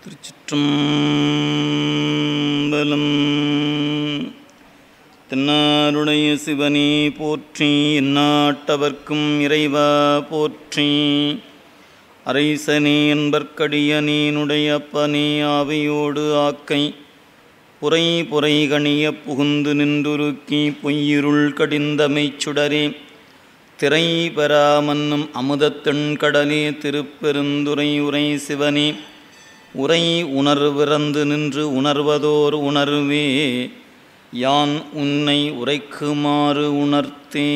திருச்சிற்றம்பலம் தென்னாருடைய சிவனே போற்றி எந்நாட்டவர்க்கும் இறைவா போற்றி அரைசனே என்பர்க்கடியனேனுடைய அப்பனே ஆவியோடு ஆக்கை புரை புரை கணிய புகுந்து நின்றுருக்கி பொய்யிருள் கடிந்தமைச் சுடரே திரை பெறாமன்னும் அமுதத்தெண் கடலே திருப்பெருந்துரை உரை சிவனே உரை உணர்விறந்து நின்று உணர்வதோர் உணர்வே யான் உன்னை உரைக்குமாறு உணர்த்தே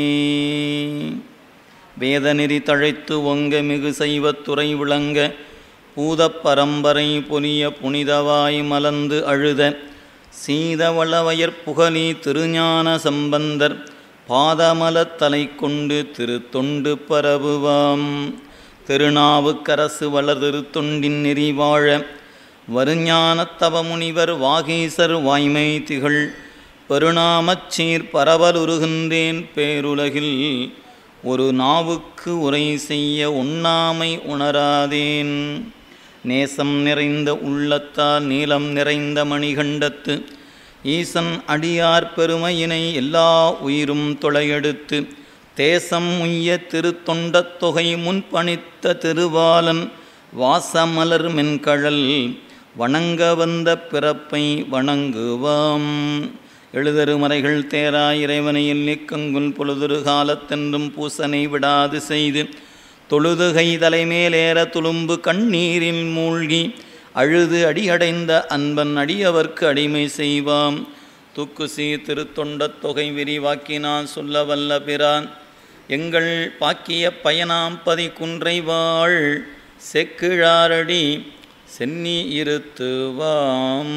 வேதநெறி தழைத்து ஒங்க மிகு செய்வத்துறை விளங்க பூதப் பரம்பரை பொலிய புனிதவாய் மலர்ந்து அழுத சீதவளவயற் புகழி திருஞான சம்பந்தர் பாதமலத் தலை கொண்டு திருத்தொண்டு பரவுவாம் திருநாவுக்கரசு வளர்திரு தொண்டின் நெறி வாழ வருஞானத் தவமுனிவர் வாகீசர் வாய்மை திகழ் பெருநாமச் சீர் பரவலுருகின்றேன் பேருலகில் ஒரு நாவுக்கு உரை செய்ய உண்ணாமை உணராதேன் நேசம் நிறைந்த உள்ளத்தால் நீலம் நிறைந்த மணிகண்டத்து ஈசன் அடியார் பெருமையினை எல்லா உயிரும் தொலையெடுத்து தேசம் உய்ய திருத்தொண்டத் தொகை முன்பணித்த திருவாலன் வாசமலர் மென்கழல் வணங்க வந்த பிறப்பை வணங்குவாம் எழுதருமறைகள் தேரா இறைவனை எண்ணிக்கங்குல் பொழுதொரு காலத்தென்றும் பூசனை விடாது செய்து தொழுதுகை தலைமேலேற துளும்பு கண்ணீரில் மூழ்கி அழுது அடியடைந்த அன்பன் அடியவர்க்கு அடிமை செய்வாம் தூக்குசி திருத்தொண்டத் தொகை விரிவாக்கினான் சொல்ல வல்ல பிரான் எங்கள் பாக்கிய பயனாம் பதி குன்றை வாழ் செக்கிழாரடி சென்னி இருத்துவாம்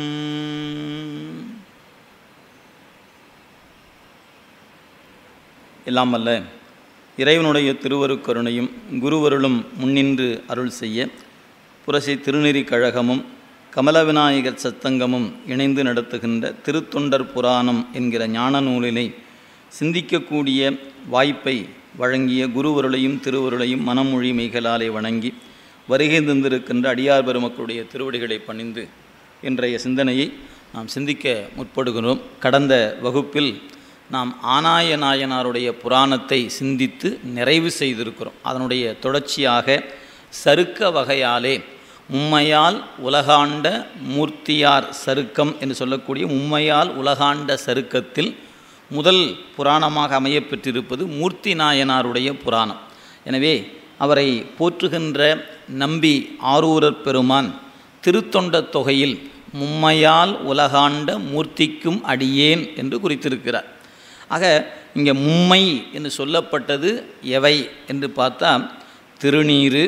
எல்லாம் அல்ல இறைவனுடைய திருவருக்கருணையும் குருவருளும் முன்னின்று அருள் செய்ய புரசை திருநெறி கழகமும் கமல விநாயகர் சத்தங்கமும் இணைந்து நடத்துகின்ற திருத்தொண்டர் புராணம் என்கிற ஞான நூலினை சிந்திக்கக்கூடிய வாய்ப்பை வழங்கிய குருவருளையும் திருவருளையும் மனமொழி மெய்களாலே வணங்கி வருகை தந்திருக்கின்ற அடியார் பெருமக்களுடைய திருவடிகளை பணிந்து இன்றைய சிந்தனையை நாம் சிந்திக்க முற்படுகிறோம் கடந்த வகுப்பில் நாம் ஆனாய நாயனாருடைய புராணத்தை சிந்தித்து நிறைவு செய்திருக்கிறோம் அதனுடைய தொடர்ச்சியாக சருக்க வகையாலே மும்மையால் உலகாண்ட மூர்த்தியார் சருக்கம் என்று சொல்லக்கூடிய மும்மையால் உலகாண்ட சருக்கத்தில் முதல் புராணமாக அமையப்பெற்றிருப்பது மூர்த்தி நாயனாருடைய புராணம் எனவே அவரை போற்றுகின்ற நம்பி ஆரூரர் பெருமான் திருத்தொண்ட தொகையில் மும்மையால் உலகாண்ட மூர்த்திக்கும் அடியேன் என்று குறித்திருக்கிறார் ஆக இங்கே மும்மை என்று சொல்லப்பட்டது எவை என்று பார்த்தா திருநீரு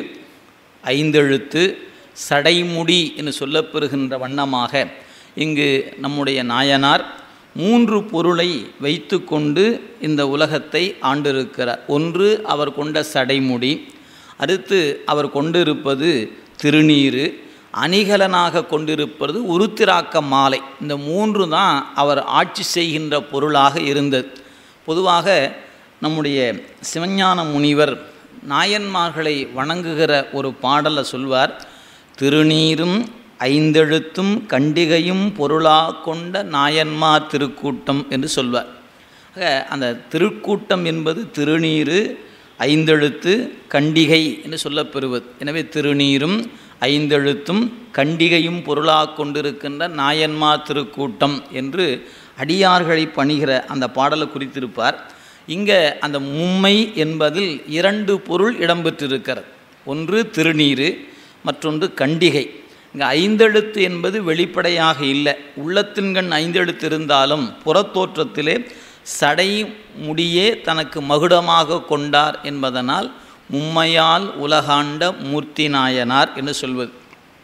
ஐந்தெழுத்து சடைமுடி என்று சொல்லப்பெறுகின்ற வண்ணமாக இங்கு நம்முடைய நாயனார் மூன்று பொருளை வைத்து கொண்டு இந்த உலகத்தை ஆண்டிருக்கிறார் ஒன்று அவர் கொண்ட சடைமுடி அடுத்து அவர் கொண்டிருப்பது திருநீரு அணிகலனாக கொண்டிருப்பது உருத்திராக்க மாலை இந்த மூன்று தான் அவர் ஆட்சி செய்கின்ற பொருளாக இருந்தது பொதுவாக நம்முடைய சிவஞான முனிவர் நாயன்மார்களை வணங்குகிற ஒரு பாடலை சொல்வார் திருநீரும் ஐந்தெழுத்தும் கண்டிகையும் பொருளாக கொண்ட நாயன்மார் திருக்கூட்டம் என்று சொல்வார் ஆக அந்த திருக்கூட்டம் என்பது திருநீரு ஐந்தெழுத்து கண்டிகை என்று சொல்லப்பெறுவது எனவே திருநீரும் ஐந்தெழுத்தும் கண்டிகையும் பொருளாக கொண்டிருக்கின்ற நாயன்மார் திருக்கூட்டம் என்று அடியார்களை பணிகிற அந்த பாடலை குறித்திருப்பார் இங்கே அந்த மும்மை என்பதில் இரண்டு பொருள் இடம்பெற்றிருக்கிறது ஒன்று திருநீரு மற்றொன்று கண்டிகை இங்கே ஐந்தெழுத்து என்பது வெளிப்படையாக இல்லை உள்ளத்தின்கண் ஐந்தெழுத்து இருந்தாலும் புறத்தோற்றத்திலே சடை முடியே தனக்கு மகுடமாக கொண்டார் என்பதனால் மும்மையால் உலகாண்ட மூர்த்தி நாயனார் என்று சொல்வது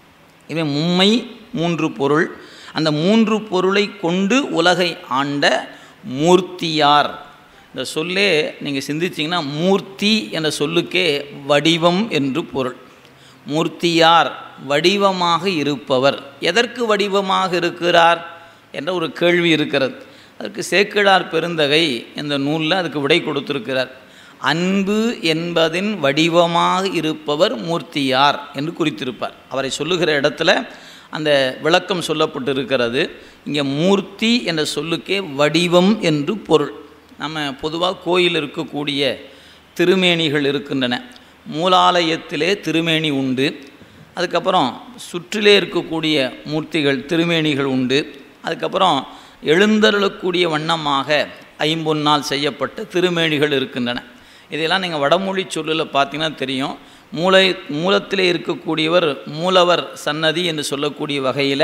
இவன் மும்மை மூன்று பொருள் அந்த மூன்று பொருளை கொண்டு உலகை ஆண்ட மூர்த்தியார் இந்த சொல்லே நீங்கள் சிந்திச்சிங்கன்னா மூர்த்தி என்ற சொல்லுக்கே வடிவம் என்று பொருள் மூர்த்தியார் வடிவமாக இருப்பவர் எதற்கு வடிவமாக இருக்கிறார் என்ற ஒரு கேள்வி இருக்கிறது அதற்கு சேக்கிழார் பெருந்தகை இந்த நூலில் அதுக்கு விடை கொடுத்திருக்கிறார் அன்பு என்பதின் வடிவமாக இருப்பவர் மூர்த்தியார் என்று குறித்திருப்பார் அவரை சொல்லுகிற இடத்துல அந்த விளக்கம் சொல்லப்பட்டிருக்கிறது இங்கே மூர்த்தி என்ற சொல்லுக்கே வடிவம் என்று பொருள் நம்ம பொதுவாக கோயில் இருக்கக்கூடிய திருமேனிகள் இருக்கின்றன மூலாலயத்திலே திருமேனி உண்டு அதுக்கப்புறம் சுற்றிலே இருக்கக்கூடிய மூர்த்திகள் திருமேனிகள் உண்டு அதுக்கப்புறம் எழுந்தருளக்கூடிய வண்ணமாக ஐம்பொன்னால் செய்யப்பட்ட திருமேனிகள் இருக்கின்றன இதெல்லாம் நீங்கள் வடமொழி சொல்லில் பார்த்தீங்கன்னா தெரியும் மூளை மூலத்திலே இருக்கக்கூடியவர் மூலவர் சன்னதி என்று சொல்லக்கூடிய வகையில்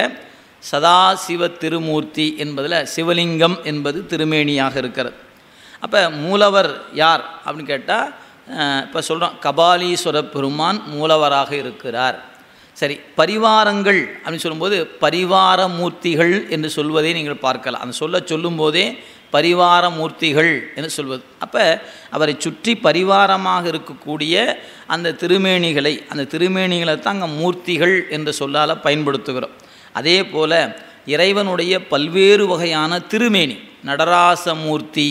சதாசிவ திருமூர்த்தி என்பதில் சிவலிங்கம் என்பது திருமேனியாக இருக்கிறது அப்போ மூலவர் யார் அப்படின்னு கேட்டால் இப்போ சொல்கிறோம் கபாலீஸ்வர பெருமான் மூலவராக இருக்கிறார் சரி பரிவாரங்கள் அப்படின்னு சொல்லும்போது பரிவார மூர்த்திகள் என்று சொல்வதை நீங்கள் பார்க்கலாம் அந்த சொல்ல சொல்லும்போதே பரிவார மூர்த்திகள் என்று சொல்வது அப்போ அவரை சுற்றி பரிவாரமாக இருக்கக்கூடிய அந்த திருமேனிகளை அந்த திருமேனிகளை தான் அங்கே மூர்த்திகள் என்ற சொல்லால் பயன்படுத்துகிறோம் அதே போல் இறைவனுடைய பல்வேறு வகையான திருமேனி நடராசமூர்த்தி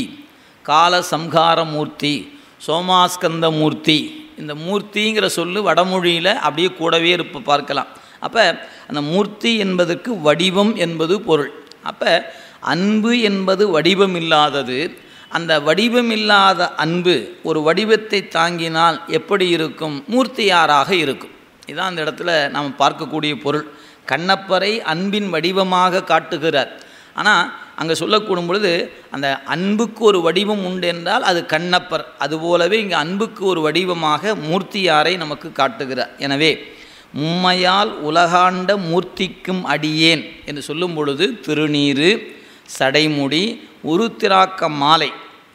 காலசம்ஹாரமூர்த்தி சோமாஸ்கந்த மூர்த்தி இந்த மூர்த்திங்கிற சொல்லு வடமொழியில் அப்படியே கூடவே இருப்ப பார்க்கலாம் அப்போ அந்த மூர்த்தி என்பதற்கு வடிவம் என்பது பொருள் அப்போ அன்பு என்பது வடிவம் இல்லாதது அந்த வடிவம் இல்லாத அன்பு ஒரு வடிவத்தை தாங்கினால் எப்படி இருக்கும் மூர்த்தியாராக இருக்கும் இதுதான் அந்த இடத்துல நாம் பார்க்கக்கூடிய பொருள் கண்ணப்பரை அன்பின் வடிவமாக காட்டுகிறார் ஆனால் அங்கே சொல்லக்கூடும் பொழுது அந்த அன்புக்கு ஒரு வடிவம் உண்டு என்றால் அது கண்ணப்பர் அதுபோலவே இங்கே அன்புக்கு ஒரு வடிவமாக மூர்த்தியாரை நமக்கு காட்டுகிறார் எனவே உம்மையால் உலகாண்ட மூர்த்திக்கும் அடியேன் என்று சொல்லும் பொழுது திருநீரு சடைமுடி உருத்திராக்க மாலை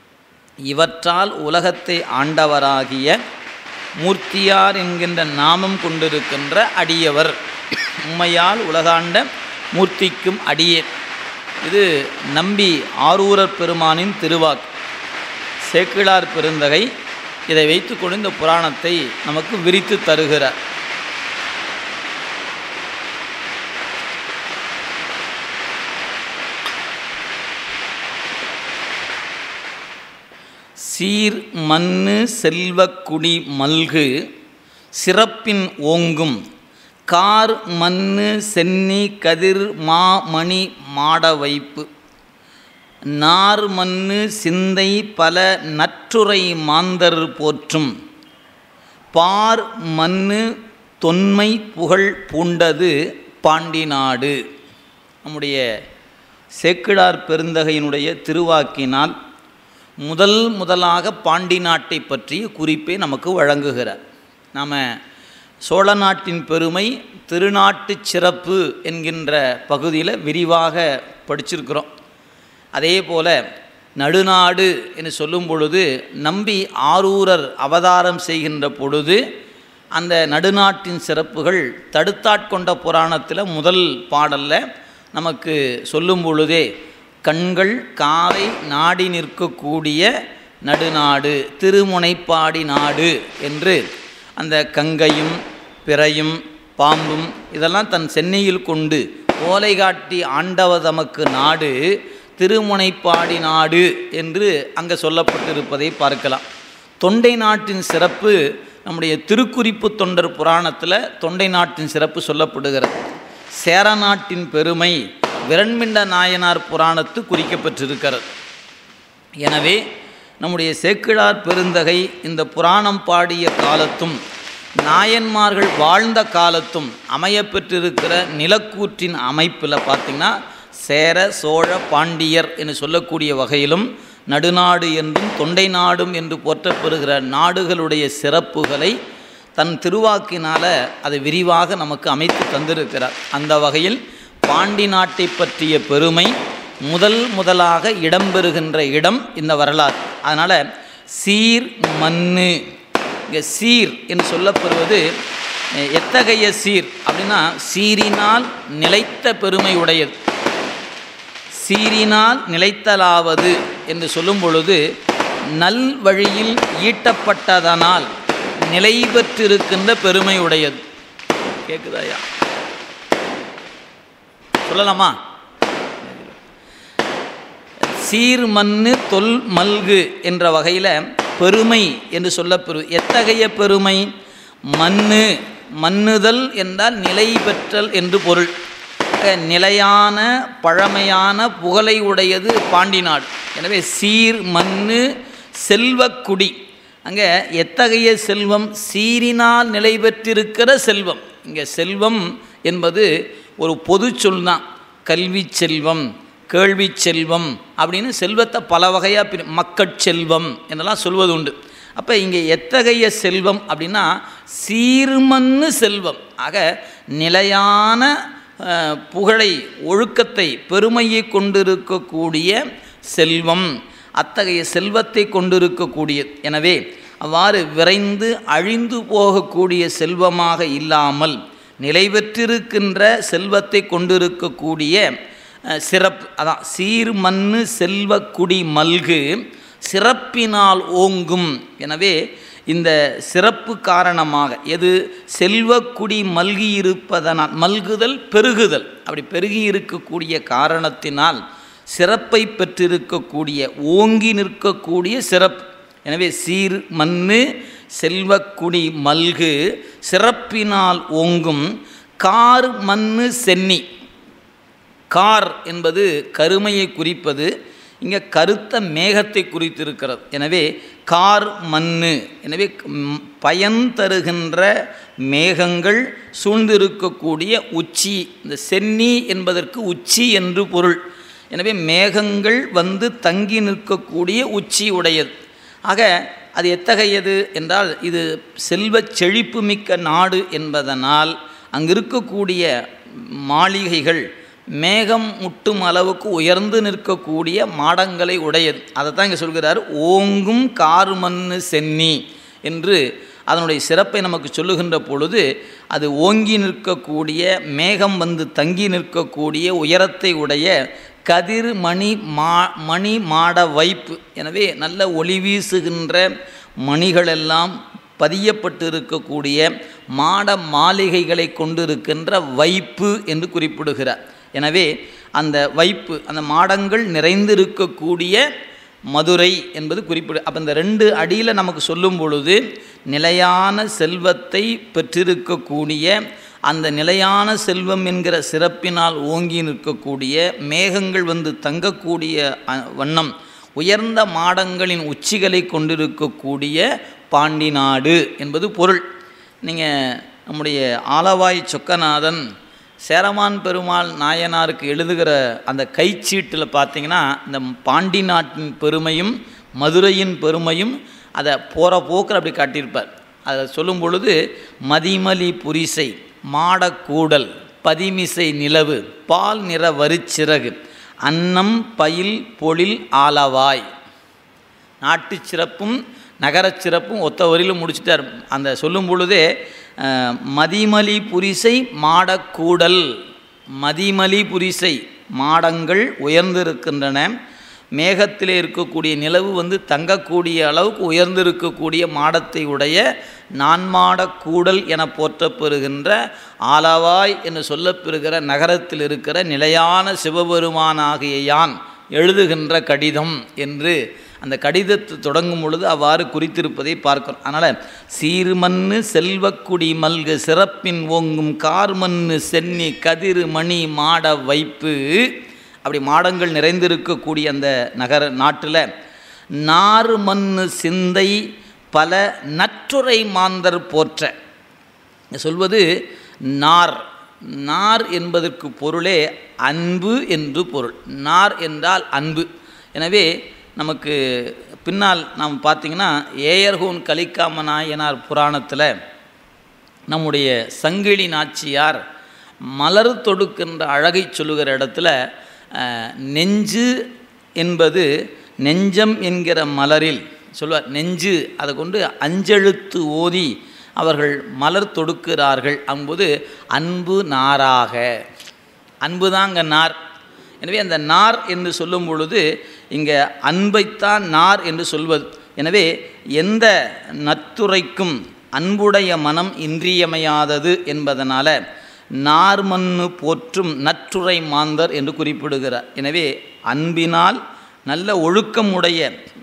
இவற்றால் உலகத்தை ஆண்டவராகிய மூர்த்தியார் என்கின்ற நாமம் கொண்டிருக்கின்ற அடியவர் உம்மையால் உலகாண்ட மூர்த்திக்கும் அடியேன் இது நம்பி ஆரூரர் பெருமானின் திருவாக்கு சேக்கிழார் பெருந்தகை இதை வைத்துக்கொண்டு இந்த புராணத்தை நமக்கு விரித்து தருகிறார் சீர் மண்ணு செல்வக்குடி மல்கு சிறப்பின் ஓங்கும் கார் மண்ணு சென்னி கதிர் மா மணி மாட வைப்பு நார் மண்ணு சிந்தை பல நற்றுரை மாந்தர் போற்றும் பார் மண்ணு தொன்மை புகழ் பூண்டது பாண்டி நாடு நம்முடைய சேக்கிழார் பெருந்தகையினுடைய திருவாக்கினால் முதல் முதலாக பாண்டி நாட்டை பற்றிய குறிப்பை நமக்கு வழங்குகிறார் நாம் சோழ நாட்டின் பெருமை திருநாட்டு சிறப்பு என்கின்ற பகுதியில் விரிவாக படிச்சிருக்கிறோம் அதே போல் நடுநாடு என்று சொல்லும் பொழுது நம்பி ஆரூரர் அவதாரம் செய்கின்ற பொழுது அந்த நடுநாட்டின் சிறப்புகள் தடுத்தாட்கொண்ட புராணத்தில் முதல் பாடலில் நமக்கு சொல்லும் பொழுதே கண்கள் காலை நாடி நிற்கக்கூடிய நடுநாடு திருமுனைப்பாடி நாடு என்று அந்த கங்கையும் பிறையும் பாம்பும் இதெல்லாம் தன் சென்னையில் கொண்டு ஓலை காட்டி ஆண்டவ தமக்கு நாடு திருமுனைப்பாடி நாடு என்று அங்கே சொல்லப்பட்டிருப்பதை பார்க்கலாம் தொண்டை நாட்டின் சிறப்பு நம்முடைய திருக்குறிப்பு தொண்டர் புராணத்தில் தொண்டை நாட்டின் சிறப்பு சொல்லப்படுகிறது சேர நாட்டின் பெருமை விரண்மிண்ட நாயனார் புராணத்து குறிக்கப்பட்டிருக்கிறது எனவே நம்முடைய சேக்கிழார் பெருந்தகை இந்த புராணம் பாடிய காலத்தும் நாயன்மார்கள் வாழ்ந்த காலத்தும் அமையப்பெற்றிருக்கிற நிலக்கூற்றின் அமைப்பில் பார்த்திங்கன்னா சேர சோழ பாண்டியர் என்று சொல்லக்கூடிய வகையிலும் நடுநாடு என்றும் தொண்டை நாடும் என்று போற்றப்பெறுகிற நாடுகளுடைய சிறப்புகளை தன் திருவாக்கினால் அதை விரிவாக நமக்கு அமைத்து தந்திருக்கிறார் அந்த வகையில் பாண்டி நாட்டை பற்றிய பெருமை முதல் முதலாக இடம்பெறுகின்ற இடம் இந்த வரலாறு அதனால் சீர் மண்ணு இங்கே சீர் என்று சொல்லப்படுவது எத்தகைய சீர் அப்படின்னா சீரினால் நிலைத்த பெருமை உடையது சீரினால் நிலைத்தலாவது என்று சொல்லும் பொழுது நல் வழியில் ஈட்டப்பட்டதனால் நிலை பெற்றிருக்கின்ற பெருமை உடையது கேட்குதாயா சொல்லலாமா சீர் மண்ணு தொல் மல்கு என்ற வகையில் பெருமை என்று சொல்லப்பெறு எத்தகைய பெருமை மண்ணு மன்னுதல் என்றால் நிலை பெற்றல் என்று பொருள் ஆக, நிலையான பழமையான புகழை உடையது பாண்டி நாடு எனவே சீர் மண்ணு செல்வக்குடி அங்கே எத்தகைய செல்வம் சீரினால் நிலை பெற்றிருக்கிற செல்வம் இங்கே செல்வம் என்பது ஒரு பொது சொல் தான் கல்வி செல்வம் கேள்வி செல்வம் அப்படின்னு செல்வத்தை பல வகையாக பிரி மக்கட்செல்வம் என்றெல்லாம் சொல்வது உண்டு அப்போ இங்கே எத்தகைய செல்வம் அப்படின்னா சீர்மன்னு செல்வம் ஆக நிலையான அஹ், புகழை ஒழுக்கத்தை பெருமையை கொண்டிருக்கக்கூடிய செல்வம் அத்தகைய செல்வத்தை கொண்டிருக்கக்கூடியது எனவே அவ்வாறு விரைந்து அழிந்து போகக்கூடிய செல்வமாக இல்லாமல் நிலை பெற்றிருக்கின்ற செல்வத்தை கொண்டிருக்கக்கூடிய அஹ், சிறப்பு அதான் சீர் மண்ணு செல்வக்குடி மல்கு சிறப்பினால் ஓங்கும் எனவே இந்த சிறப்பு காரணமாக எது செல்வக்குடி மல்கி இருப்பதனால் மல்குதல் பெருகுதல் அப்படி பெருகி இருக்கக்கூடிய காரணத்தினால் சிறப்பை பெற்றிருக்கக்கூடிய ஓங்கி நிற்கக்கூடிய சிறப்பு எனவே சீர் மண்ணு செல்வக்குடி மல்கு சிறப்பினால் ஓங்கும் கார் மண்ணு சென்னி கார் என்பது கருமையை குறிப்பது இங்கே கருத்த மேகத்தை குறித்திருக்கிறது எனவே கார் மண்ணு எனவே ம், பயன் தருகின்ற மேகங்கள் சூழ்ந்திருக்கக்கூடிய உச்சி இந்த சென்னி என்பதற்கு உச்சி என்று பொருள் எனவே மேகங்கள் வந்து தங்கி நிற்கக்கூடிய உச்சி உடையது ஆக அது எத்தகையது என்றால் இது செல்வச் செழிப்பு மிக்க நாடு என்பதனால் அங்கு இருக்கக்கூடிய மாளிகைகள் மேகம் முட்டும் அளவுக்கு உயர்ந்து நிற்கக்கூடிய மாடங்களை உடையது அதை தான் இங்கே சொல்கிறார் ஓங்கும் கார்மண்ணு சென்னி என்று அதனுடைய சிறப்பை நமக்கு சொல்லுகின்ற பொழுது அது ஓங்கி நிற்கக்கூடிய மேகம் வந்து தங்கி நிற்கக்கூடிய உயரத்தை உடைய கதிர் மணி மா மணி மாட வைப்பு எனவே நல்ல ஒளி வீசுகின்ற மணிகளெல்லாம் பதியப்பட்டு இருக்கக்கூடிய மாட மாளிகைகளை கொண்டிருக்கின்ற வைப்பு என்று குறிப்பிடுகிறார் எனவே அந்த வைப்பு அந்த மாடங்கள் நிறைந்திருக்கக்கூடிய மதுரை என்பது குறிப்பிடு அப்போ இந்த ரெண்டு அடியில் நமக்கு சொல்லும் பொழுது நிலையான செல்வத்தை பெற்றிருக்கக்கூடிய அந்த நிலையான செல்வம் என்கிற சிறப்பினால் ஓங்கி நிற்கக்கூடிய மேகங்கள் வந்து தங்கக்கூடிய அ, வண்ணம் உயர்ந்த மாடங்களின் உச்சிகளை கொண்டிருக்கக்கூடிய பாண்டி நாடு என்பது பொருள் நீங்கள் நம்முடைய ஆலவாய் சொக்கநாதன் சேரமான் பெருமாள் நாயனாருக்கு எழுதுகிற அந்த கைச்சீட்டில் பார்த்தீங்கன்னா இந்த பாண்டி நாட்டின் பெருமையும் மதுரையின் பெருமையும் அதை போகிற போக்கில் அப்படி காட்டியிருப்பார் அதை சொல்லும் பொழுது மதிமலி புரிசை மாடக்கூடல் பதிமிசை நிலவு பால் நிற வரிச்சிறகு அன்னம் பயில் பொழில் ஆலவாய் நாட்டுச் சிறப்பும் நகரச் சிறப்பும் ஒத்த வரியிலும் முடிச்சிட்டார் அந்த சொல்லும் பொழுதே அஹ், மதிமலி புரிசை மாடக்கூடல் மதிமலி புரிசை மாடங்கள் உயர்ந்திருக்கின்றன மேகத்திலே இருக்கக்கூடிய நிலவு வந்து தங்கக்கூடிய அளவுக்கு உயர்ந்திருக்கக்கூடிய மாடத்தை உடைய நான்மாட கூடல் என போற்றப்பெறுகின்ற ஆலவாய் என்று சொல்லப்பெறுகிற நகரத்தில் இருக்கிற நிலையான சிவபெருமானாகிய யான் எழுதுகின்ற கடிதம் என்று அந்த கடிதத்தை தொடங்கும் பொழுது அவ்வாறு குறித்திருப்பதை பார்க்கிறோம் அதனால் சீர்மண்ணு செல்வக்குடி மல்கு சிறப்பின் ஓங்கும் கார்மண்ணு சென்னி கதிர் மணி மாட வைப்பு அப்படி மாடங்கள் நிறைந்திருக்கக்கூடிய அந்த நகர நாட்டில் நாறு மண்ணு சிந்தை பல நற்றுரை மாந்தர் போற்ற இங்க சொல்வது நார் நார் என்பதற்கு பொருளே அன்பு என்று பொருள் நார் என்றால் அன்பு எனவே நமக்கு பின்னால் நாம் பார்த்திங்கன்னா ஏயர்கோன் கலிக்காம நாயனார் புராணத்தில் நம்முடைய சங்கிலி நாச்சியார் மலர் தொடுக்கின்ற அழகை சொல்லுகிற இடத்துல அஹ், நெஞ்சு என்பது நெஞ்சம் என்கிற மலரில் சொல்வார் நெஞ்சு அதை கொண்டு அஞ்செழுத்து ஓதி அவர்கள் மலர் தொடுக்கிறார்கள் அன்பது அன்பு நாராக அன்பு தாங்க நார் எனவே அந்த நார் என்று சொல்லும் பொழுது இங்கே அன்பைத்தான் நார் என்று சொல்வது எனவே எந்த நத்துரைக்கும் அன்புடைய மனம் இன்றியமையாதது என்பதனால நார்மண்ணு போற்றும் நற்றுரை மாந்தர் என்று குறிப்பிடுகிறார் எனவே அன்பினால் நல்ல ஒழுக்கம் உடைய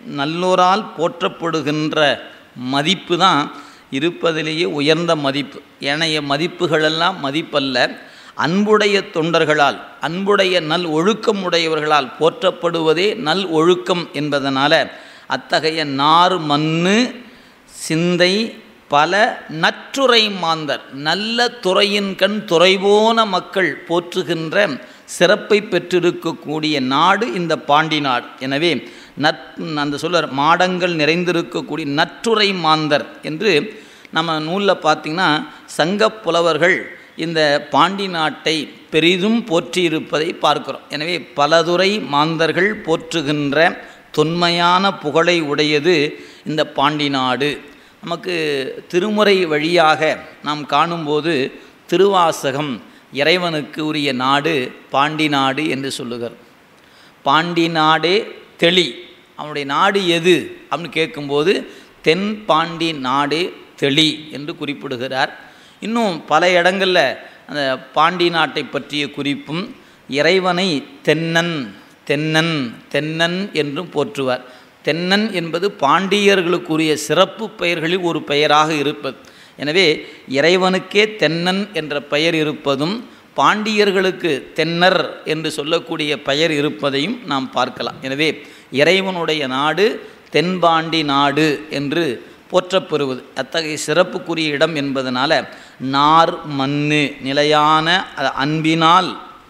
நல்லோரால் போற்றப்படுகின்ற மதிப்பு தான் இருப்பதிலேயே உயர்ந்த மதிப்பு ஏனைய மதிப்புகளெல்லாம் மதிப்பல்ல அன்புடைய தொண்டர்களால் அன்புடைய நல் ஒழுக்கம் உடையவர்களால் போற்றப்படுவதே நல் ஒழுக்கம் என்பதனால அத்தகைய நார் மண்ணு சிந்தை பல நற்றுரை மாந்தர் நல்ல துறையின் கண் துறைபோன மக்கள் போற்றுகின்ற சிறப்பை பெற்றிருக்கக்கூடிய நாடு இந்த பாண்டி நாடு எனவே நற் அந்த சொல்ல மாடங்கள் நிறைந்திருக்கக்கூடிய நற்றுரை மாந்தர் என்று நம்ம நூலில் பார்த்திங்கன்னா சங்கப் புலவர்கள் இந்த பாண்டி நாட்டை பெரிதும் போற்றியிருப்பதை பார்க்கிறோம் எனவே பலதுறை மாந்தர்கள் போற்றுகின்ற தொன்மையான புகழை உடையது இந்த பாண்டி நாடு நமக்கு திருமுறை வழியாக நாம் காணும்போது திருவாசகம் இறைவனுக்கு உரிய நாடு பாண்டி நாடு என்று சொல்லுகிறார் பாண்டி நாடே தெளி அவனுடைய நாடு எது அப்படின்னு கேட்கும்போது தென் பாண்டி நாடே தெளி என்று குறிப்பிடுகிறார் இன்னும் பல இடங்களில் அந்த பாண்டி நாட்டை பற்றிய குறிப்பும் இறைவனை தென்னன் தென்னன் தென்னன் என்றும் போற்றுவார் தென்னன் என்பது பாண்டியர்களுக்குரிய சிறப்பு பெயர்களில் ஒரு பெயராக இருப்பது எனவே இறைவனுக்கே தென்னன் என்ற பெயர் இருப்பதும் பாண்டியர்களுக்கு தென்னர் என்று சொல்லக்கூடிய பெயர் இருப்பதையும் நாம் பார்க்கலாம் எனவே இறைவனுடைய நாடு தென்பாண்டி நாடு என்று போற்றப்பெறுவது அத்தகைய சிறப்புக்குரிய இடம் என்பதனால நார் மண்ணு நிலையான அன்பினால்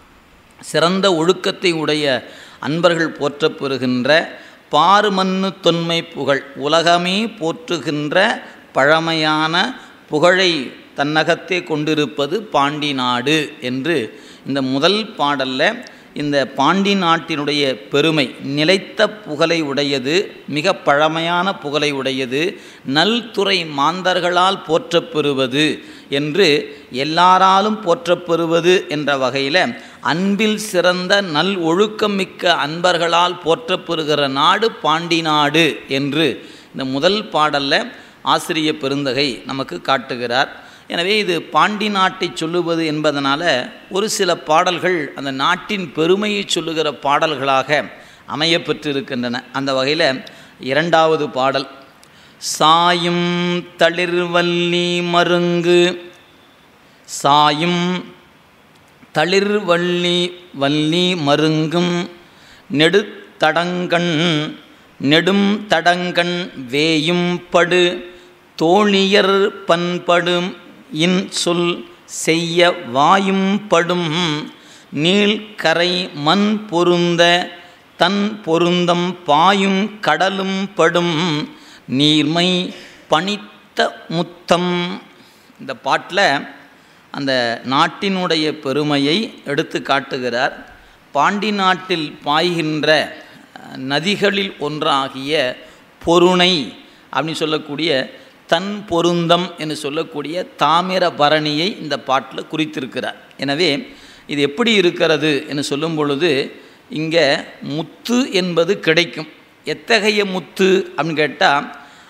சிறந்த ஒழுக்கத்தை உடைய அன்பர்கள் போற்றப்பெறுகின்ற பாருமண்ணு தொன்மை புகழ் உலகமே போற்றுகின்ற பழமையான புகழை தன்னகத்தே கொண்டிருப்பது பாண்டி நாடு என்று இந்த முதல் பாடலில் இந்த பாண்டி நாட்டினுடைய பெருமை நிலைத்த புகழை உடையது மிக பழமையான புகழை உடையது நல்துறை மாந்தர்களால் போற்றப்பெறுவது என்று எல்லாராலும் போற்றப்பெறுவது என்ற வகையில் அன்பில் சிறந்த நல் ஒழுக்கம் மிக்க அன்பர்களால் போற்றப்பெறுகிற நாடு பாண்டி நாடு என்று இந்த முதல் பாடலில் ஆசிரிய பெருந்தகை நமக்கு காட்டுகிறார் எனவே இது பாண்டி நாட்டை சொல்லுவது என்பதனால் ஒரு சில பாடல்கள் அந்த நாட்டின் பெருமையை சொல்லுகிற பாடல்களாக அமையப்பெற்றிருக்கின்றன அந்த வகையில் இரண்டாவது பாடல் சாயும் தளிர்வல்லி மருங்கு சாயும் தளிர்வள்ளி வள்ளி மருங்கும் நெடுத்தடங்கண் நெடும் தடங்கண் வேயும் படு தோழியர் பண்படும் இன் சொல் செய்ய வாயும் படும் நீள்கரை மண் பொருந்த தன் பொருந்தம் பாயும் கடலும் படும் நீர்மை பணித்த முத்தம் இந்த பாட்டில் அந்த நாட்டினுடைய பெருமையை எடுத்து காட்டுகிறார் பாண்டி நாட்டில் பாய்கின்ற நதிகளில் ஒன்றாகிய பொருணை அப்படின்னு சொல்லக்கூடிய தன் பொருந்தம் என்று சொல்லக்கூடிய தாமிர பரணியை இந்த பாட்டில் குறித்திருக்கிறார் எனவே இது எப்படி இருக்கிறது என்று சொல்லும் பொழுது இங்கே முத்து என்பது கிடைக்கும் எத்தகைய முத்து அப்படின்னு கேட்டால்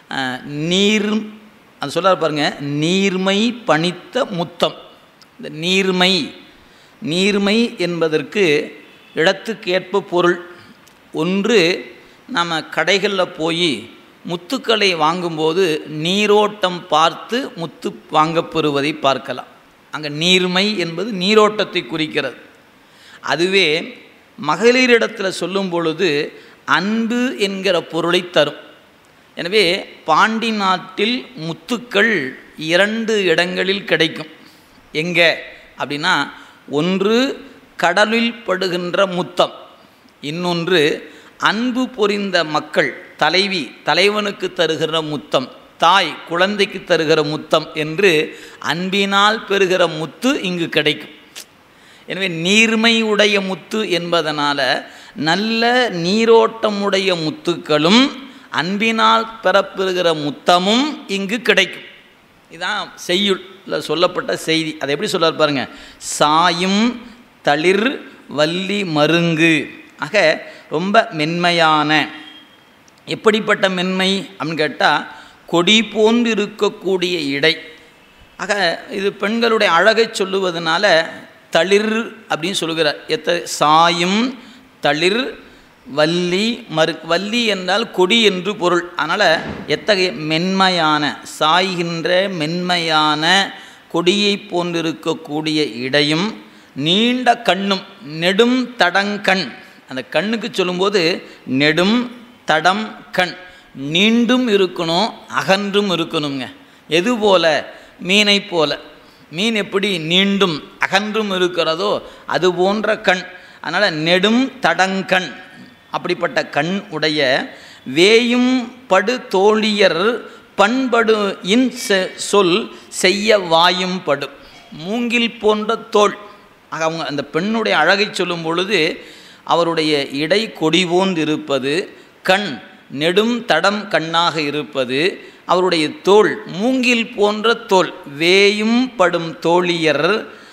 நீர் அது சொல்ல பாருங்க நீர்மை பணித்த முத்தம் இந்த நீர்மை நீர்மை என்பதற்கு இடத்துக்கேற்ப பொருள் ஒன்று நம்ம கடைகளில் போய் முத்துக்களை வாங்கும்போது நீரோட்டம் பார்த்து முத்து வாங்கப்பெறுவதை பார்க்கலாம் அங்கே நீர்மை என்பது நீரோட்டத்தை குறிக்கிறது அதுவே மகளிரிடத்தில் சொல்லும் பொழுது அன்பு என்கிற பொருளை தரும் எனவே பாண்டி நாட்டில் முத்துக்கள் இரண்டு இடங்களில் கிடைக்கும் எங்கே அப்படின்னா ஒன்று கடலில் படுகின்ற முத்தம் இன்னொன்று அன்பு பொரிந்த மக்கள் தலைவி தலைவனுக்கு தருகிற முத்தம் தாய் குழந்தைக்கு தருகிற முத்தம் என்று அன்பினால் பெறுகிற முத்து இங்கு கிடைக்கும் எனவே நீர்மை உடைய முத்து என்பதனால நல்ல நீரோட்டமுடைய முத்துக்களும் அன்பினால் பெறப்பெறுகிற முத்தமும் இங்கு கிடைக்கும் இதுதான் செய்யுள்ள சொல்லப்பட்ட செய்தி அதை எப்படி சொல்ல பாருங்க சாயும் தளிர் வள்ளி மருங்கு ஆக ரொம்ப மென்மையான எப்படிப்பட்ட மென்மை அப்படின்னு கேட்டால் கொடி போன்று இருக்கக்கூடிய இடை ஆக இது பெண்களுடைய அழகை சொல்லுவதனால தளிர் அப்படின்னு சொல்லுகிறார் எத்த சாயும் தளிர் வள்ளி மறு வள்ளி என்றால் கொடி என்று பொருள் அதனால் எத்தகைய மென்மையான சாய்கின்ற மென்மையான கொடியை போன்றிருக்கக்கூடிய இடையும் நீண்ட கண்ணும் நெடும் தடங்கண் அந்த கண்ணுக்கு சொல்லும்போது நெடும் தடம் கண் நீண்டும் இருக்கணும் அகன்றும் இருக்கணுங்க எது போல மீனை போல மீன் எப்படி நீண்டும் அகன்றும் இருக்கிறதோ அது போன்ற கண் அதனால் நெடும் தடங்கண் அப்படிப்பட்ட கண் உடைய வேயும் படு தோழியர் பண்படு இன் செ- சொல் செய்ய வாயும் படு மூங்கில் போன்ற தோல் ஆக அவங்க அந்த பெண்ணுடைய அழகை சொல்லும் பொழுது அவருடைய இடை கொடி போன்று இருப்பது கண் நெடும் தடம் கண்ணாக இருப்பது அவருடைய தோல் மூங்கில் போன்ற தோல் வேயும் படும் தோழியர்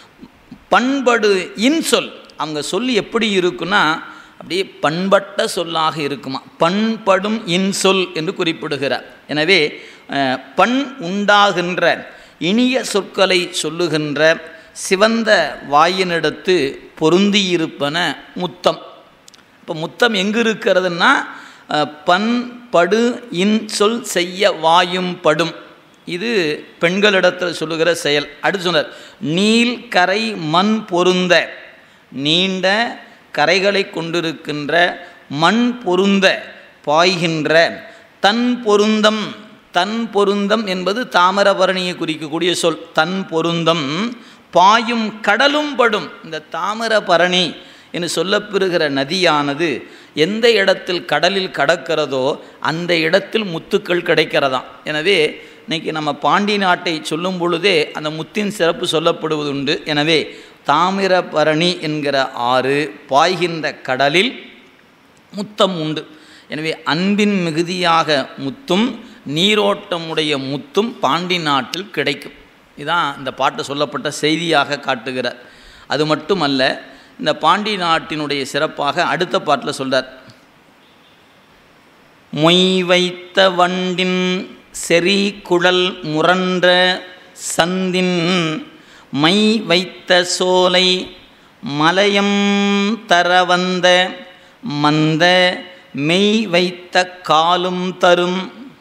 பண்படு இன்சொல் அவங்க சொல்லி எப்படி இருக்குன்னா அப்படியே பண்பட்ட சொல்லாக இருக்குமா பண்படும் இன்சொல் என்று குறிப்பிடுகிறார் எனவே அஹ், பண் உண்டாகின்ற இனிய சொற்களை சொல்லுகின்ற சிவந்த வாயினிடத்து பொருந்தியிருப்பன முத்தம் இப்போ முத்தம் எங்கு இருக்கிறதுன்னா அஹ், பண் படு இன் சொல் செய்ய வாயும் படும் இது பெண்களிடத்தில் சொல்லுகிற செயல் அடுத்து சொன்னார் நீல் கரை மண் பொருந்த நீண்ட கரைகளை கொண்டிருக்கின்ற மண் பொருந்த பாய்கின்ற தன் பொருந்தம் தன் பொருந்தம் என்பது தாமிரபரணியை குறிக்கக்கூடிய சொல் தன் பொருந்தம் பாயும் கடலும் படும் இந்த தாமிரபரணி என்று சொல்லப்பெறுகிற நதியானது எந்த இடத்தில் கடலில் கடக்கிறதோ அந்த இடத்தில் முத்துக்கள் கிடைக்கிறதாம் எனவே இன்னைக்கு நம்ம பாண்டி நாட்டை சொல்லும் பொழுதே அந்த முத்தின் சிறப்பு சொல்லப்படுவதுண்டு எனவே தாமிரபரணி என்கிற ஆறு பாய்கின்ற கடலில் முத்தம் உண்டு எனவே அன்பின் மிகுதியாக முத்தும் நீரோட்டமுடைய முத்தும் பாண்டி நாட்டில் கிடைக்கும் இதான் இந்த பாட்டு சொல்லப்பட்ட செய்தியாக காட்டுகிறார் அது மட்டுமல்ல இந்த பாண்டி நாட்டினுடைய சிறப்பாக அடுத்த பாட்டில் சொல்றார் மொய் வைத்த வண்டின் செறி குழல் முரன்ற சந்தின் மை வைத்த சோலை மலையம் தர வந்த மந்த மெய் வைத்த காலும் தரும்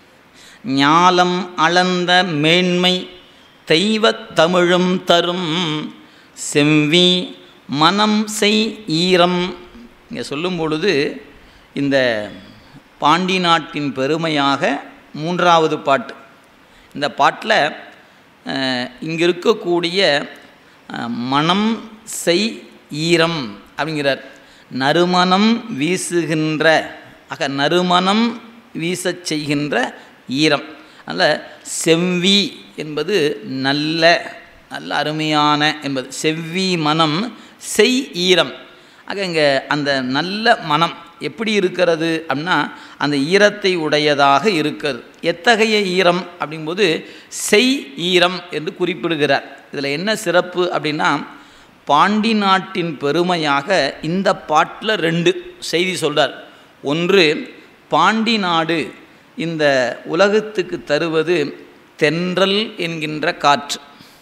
ஞாலம் அளந்த மேன்மை தெய்வத் தமிழும் தரும் செவ்வி மனம் செய் ஈரம் இங்கே சொல்லும் பொழுது இந்த பாண்டி நாட்டின் பெருமையாக மூன்றாவது பாட்டு இந்த பாட்டில் இங்கே இருக்கக்கூடிய அஹ், மனம் செய் ஈரம் அப்படிங்கிறார் நறுமணம் வீசுகின்ற ஆக நறுமணம் வீசச் செய்கின்ற ஈரம் அதனால் செவ்வி என்பது நல்ல நல்ல அருமையான என்பது செவ்வி மனம் செய் ஈரம் ஆக இங்கே அந்த நல்ல மனம் எப்படி இருக்கிறது அப்படின்னா அந்த ஈரத்தை உடையதாக இருக்கிறது எத்தகைய ஈரம் அப்படிங்கும்போது செய் ஈரம் என்று குறிப்பிடுகிறார் இதில் என்ன சிறப்பு அப்படின்னா பாண்டி நாட்டின் பெருமையாக இந்த பாட்டில் ரெண்டு செய்தி சொல்றார் ஒன்று பாண்டி நாடு இந்த உலகத்துக்கு தருவது தென்றல் என்கின்ற காற்று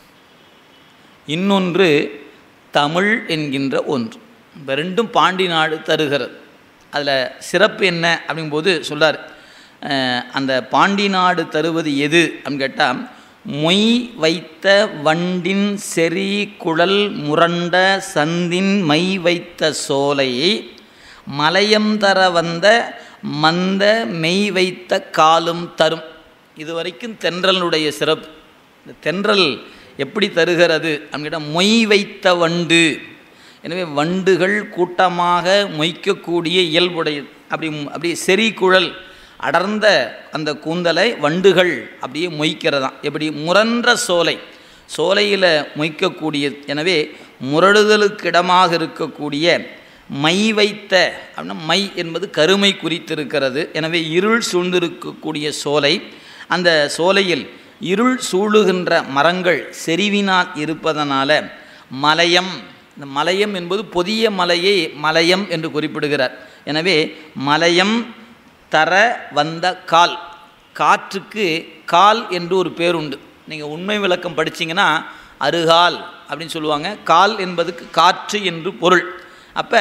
இன்னொன்று தமிழ் என்கின்ற ஒன்று இந்த ரெண்டும் பாண்டி நாடு தருகிறது அதில் சிறப்பு என்ன அப்படிங்கும்போது சொல்றார் அஹ், அந்த பாண்டி நாடு தருவது எது அப்படின்னு கேட்டால் மொய் வைத்த வண்டின் செறி குழல் முரண்ட சந்தின் மை வைத்த சோலை மலையம் தர வந்த மந்த மெய் வைத்த காலும் தரும் இதுவரைக்கும் தென்றலுடைய சிறப்பு இந்த தென்றல் எப்படி தருகிறது அப்படின்னா மொய் வைத்த வண்டு எனவே வண்டுகள் கூட்டமாக மொய்க்கக்கூடிய இயல்புடையது அப்படி அப்படி செறி குழல் அடர்ந்த அந்த கூந்தலை வண்டுகள் அப்படியே மொய்க்கிறதாம் எப்படி முரன்ற சோலை சோலையில் மொய்க்கக்கூடியது எனவே முரடுதலுக்கிடமாக இருக்கக்கூடிய மை வைத்த அப்படின்னா மை என்பது கருமை குறித்திருக்கிறது எனவே இருள் சூழ்ந்திருக்கக்கூடிய சோலை அந்த சோலையில் இருள் சூழுகின்ற மரங்கள் செறிவினால் இருப்பதனால மலையம் இந்த மலையம் என்பது பொதிய மலையை மலையம் என்று குறிப்பிடுகிறார் எனவே மலையம் தர வந்த கால் காற்றுக்கு கால் என்று ஒரு பேருண்டு நீங்கள் உண்மை விளக்கம் படிச்சீங்கன்னா அருகால் அப்படின்னு சொல்லுவாங்க கால் என்பதுக்கு காற்று என்று பொருள் அப்போ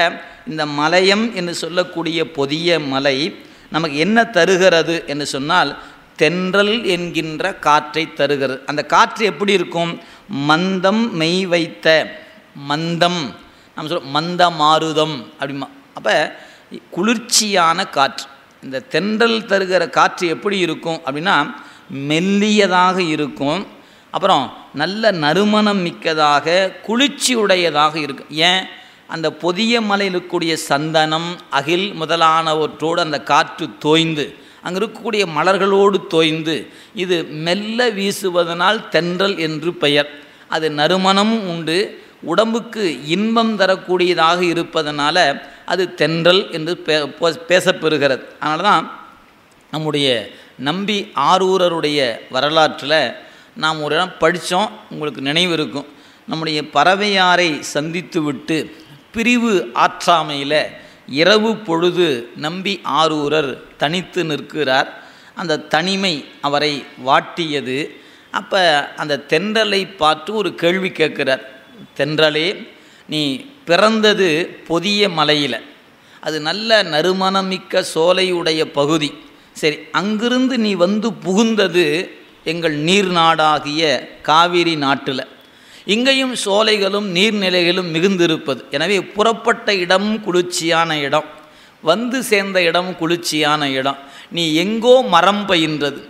இந்த மலையம் என்று சொல்லக்கூடிய பொதிய மலை நமக்கு என்ன தருகிறது என்று சொன்னால் தென்றல் என்கின்ற காற்றை தருகிறது அந்த காற்று எப்படி இருக்கும் மந்தம் மெய் வைத்த மந்தம் நம்ம சொல்ல மந்த மாருதம் அப்படிமா அப்போ குளிர்ச்சியான காற்று இந்த தென்றல் தருகிற காற்று எப்படி இருக்கும் அப்படின்னா மெல்லியதாக இருக்கும் அப்புறம் நல்ல நறுமணம் மிக்கதாக குளிர்ச்சி உடையதாக இருக்கும் ஏன் அந்த பொதிய மலையில் இருக்கக்கூடிய சந்தனம் அகில் முதலானவற்றோடு அந்த காற்று தோய்ந்து அங்கே இருக்கக்கூடிய மலர்களோடு தோய்ந்து இது மெல்ல வீசுவதனால் தென்றல் என்று பெயர் அது நறுமணமும் உண்டு உடம்புக்கு இன்பம் தரக்கூடியதாக இருப்பதனால அது தென்றல் என்று பே- பேசப்பெறுகிறது அதனால தான் நம்முடைய நம்பி ஆரூரருடைய வரலாற்றில் நாம் ஒரு இடம் படித்தோம் உங்களுக்கு நினைவு இருக்கும் நம்முடைய பறவையாரை சந்தித்து விட்டு பிரிவு ஆற்றாமையில் இரவு பொழுது நம்பி ஆரூரர் தனித்து நிற்கிறார் அந்த தனிமை அவரை வாட்டியது அப்போ அந்த தென்றலை பார்த்து ஒரு கேள்வி கேட்கிறார் தென்றலே நீ பிறந்தது பொதிய மலையில் அது நல்ல நறுமணமிக்க சோலையுடைய பகுதி சரி அங்கிருந்து நீ வந்து புகுந்தது எங்கள் நீர் நாடாகிய காவிரி நாட்டில் இங்கேயும் சோலைகளும் நீர்நிலைகளும் மிகுந்திருப்பது எனவே புறப்பட்ட இடம் குளிர்ச்சியான இடம் வந்து சேர்ந்த இடம் குளிர்ச்சியான இடம் நீ எங்கோ மரம் பயின்றது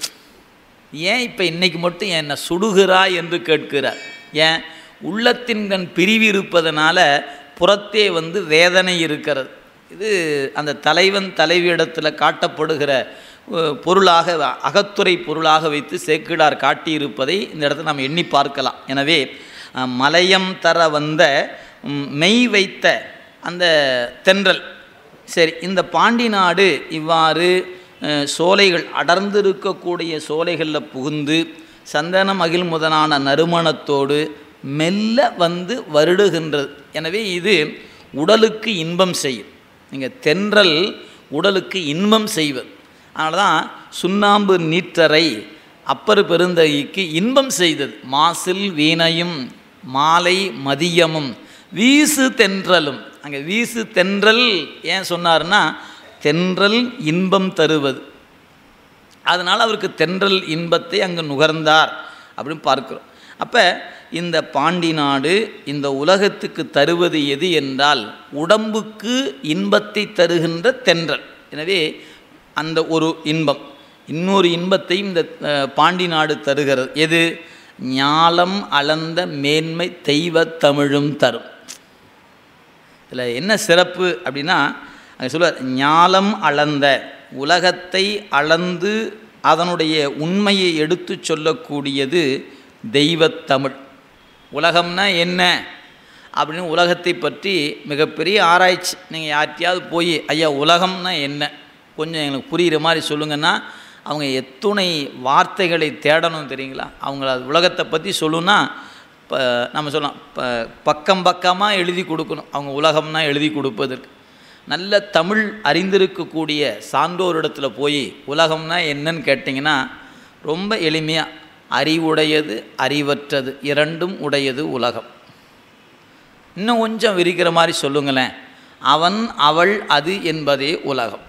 ஏன் இப்போ இன்னைக்கு மட்டும் என்னை சுடுகிறாய் என்று கேட்கிறார் ஏன் உள்ளத்தின் கண் பிரிவு இருப்பதனால புறத்தே வந்து வேதனை இருக்கிறது இது அந்த தலைவன் தலைவியிடத்தில் காட்டப்படுகிற அஹ், பொருளாக அகத்துறை பொருளாக வைத்து சேக்கிடார் காட்டியிருப்பதை இந்த இடத்துல நாம் எண்ணி பார்க்கலாம் எனவே அஹ், மலையம் தர வந்த ம், மெய் வைத்த அந்த தென்றல் சரி இந்த பாண்டி நாடு இவ்வாறு அஹ், சோலைகள் அடர்ந்து இருக்கக்கூடிய சோலைகளில் புகுந்து சந்தனம் அகில் முதலான நறுமணத்தோடு மெல்ல வந்து வருடுகின்றது எனவே இது உடலுக்கு இன்பம் செய்யும் நீங்கள் தென்றல் உடலுக்கு இன்பம் செய்வது அதனால தான் சுண்ணாம்பு நீற்றரை அப்பர் பெருந்தகைக்கு இன்பம் செய்தது மாசில் வீணையும் மாலை மதியமும் வீசு தென்றலும் அங்கே வீசு தென்றல் ஏன் சொன்னார்னா தென்றல் இன்பம் தருவது அதனால் அவருக்கு தென்றல் இன்பத்தை அங்கு நுகர்ந்தார் அப்படின்னு பார்க்கிறோம் அப்போ இந்த பாண்டி நாடு இந்த உலகத்துக்கு தருவது எது என்றால் உடம்புக்கு இன்பத்தை தருகின்ற தென்றல் எனவே அந்த ஒரு இன்பம் இன்னொரு இன்பத்தை இந்த அஹ், பாண்டி நாடு தருகிறது எது ஞாலம் அளந்த மேன்மை தெய்வத் தமிழும் தரும் இதில் என்ன சிறப்பு அப்படின்னா அங்கே சொல்லுவார் ஞாலம் அளந்த உலகத்தை அளந்து அதனுடைய உண்மையை எடுத்து சொல்லக்கூடியது தெய்வத்தமிழ் உலகம்னா என்ன அப்படின்னு உலகத்தை பற்றி மிகப்பெரிய ஆராய்ச்சி நீங்கள் யார்கிட்டயாவது போய் ஐயா உலகம்னா என்ன கொஞ்சம் எங்களுக்கு புரிகிற மாதிரி சொல்லுங்கன்னா அவங்க எத்துணை வார்த்தைகளை தேடணும் தெரியுங்களா அவங்கள அது உலகத்தை பற்றி சொல்லுன்னா இப்போ நம்ம சொல்லலாம் இப்போ பக்கம் பக்கமாக எழுதி கொடுக்கணும் அவங்க உலகம்னா எழுதி கொடுப்பதற்கு நல்ல தமிழ் அறிந்திருக்கக்கூடிய சான்றோரிடத்தில் போய் உலகம்னா என்னன்னு கேட்டிங்கன்னா ரொம்ப எளிமையாக அறிவுடையது அறிவற்றது இரண்டும் உடையது உலகம் இன்னும் கொஞ்சம் விரிக்கிற மாதிரி சொல்லுங்களேன் அவன் அவள் அது என்பதே உலகம்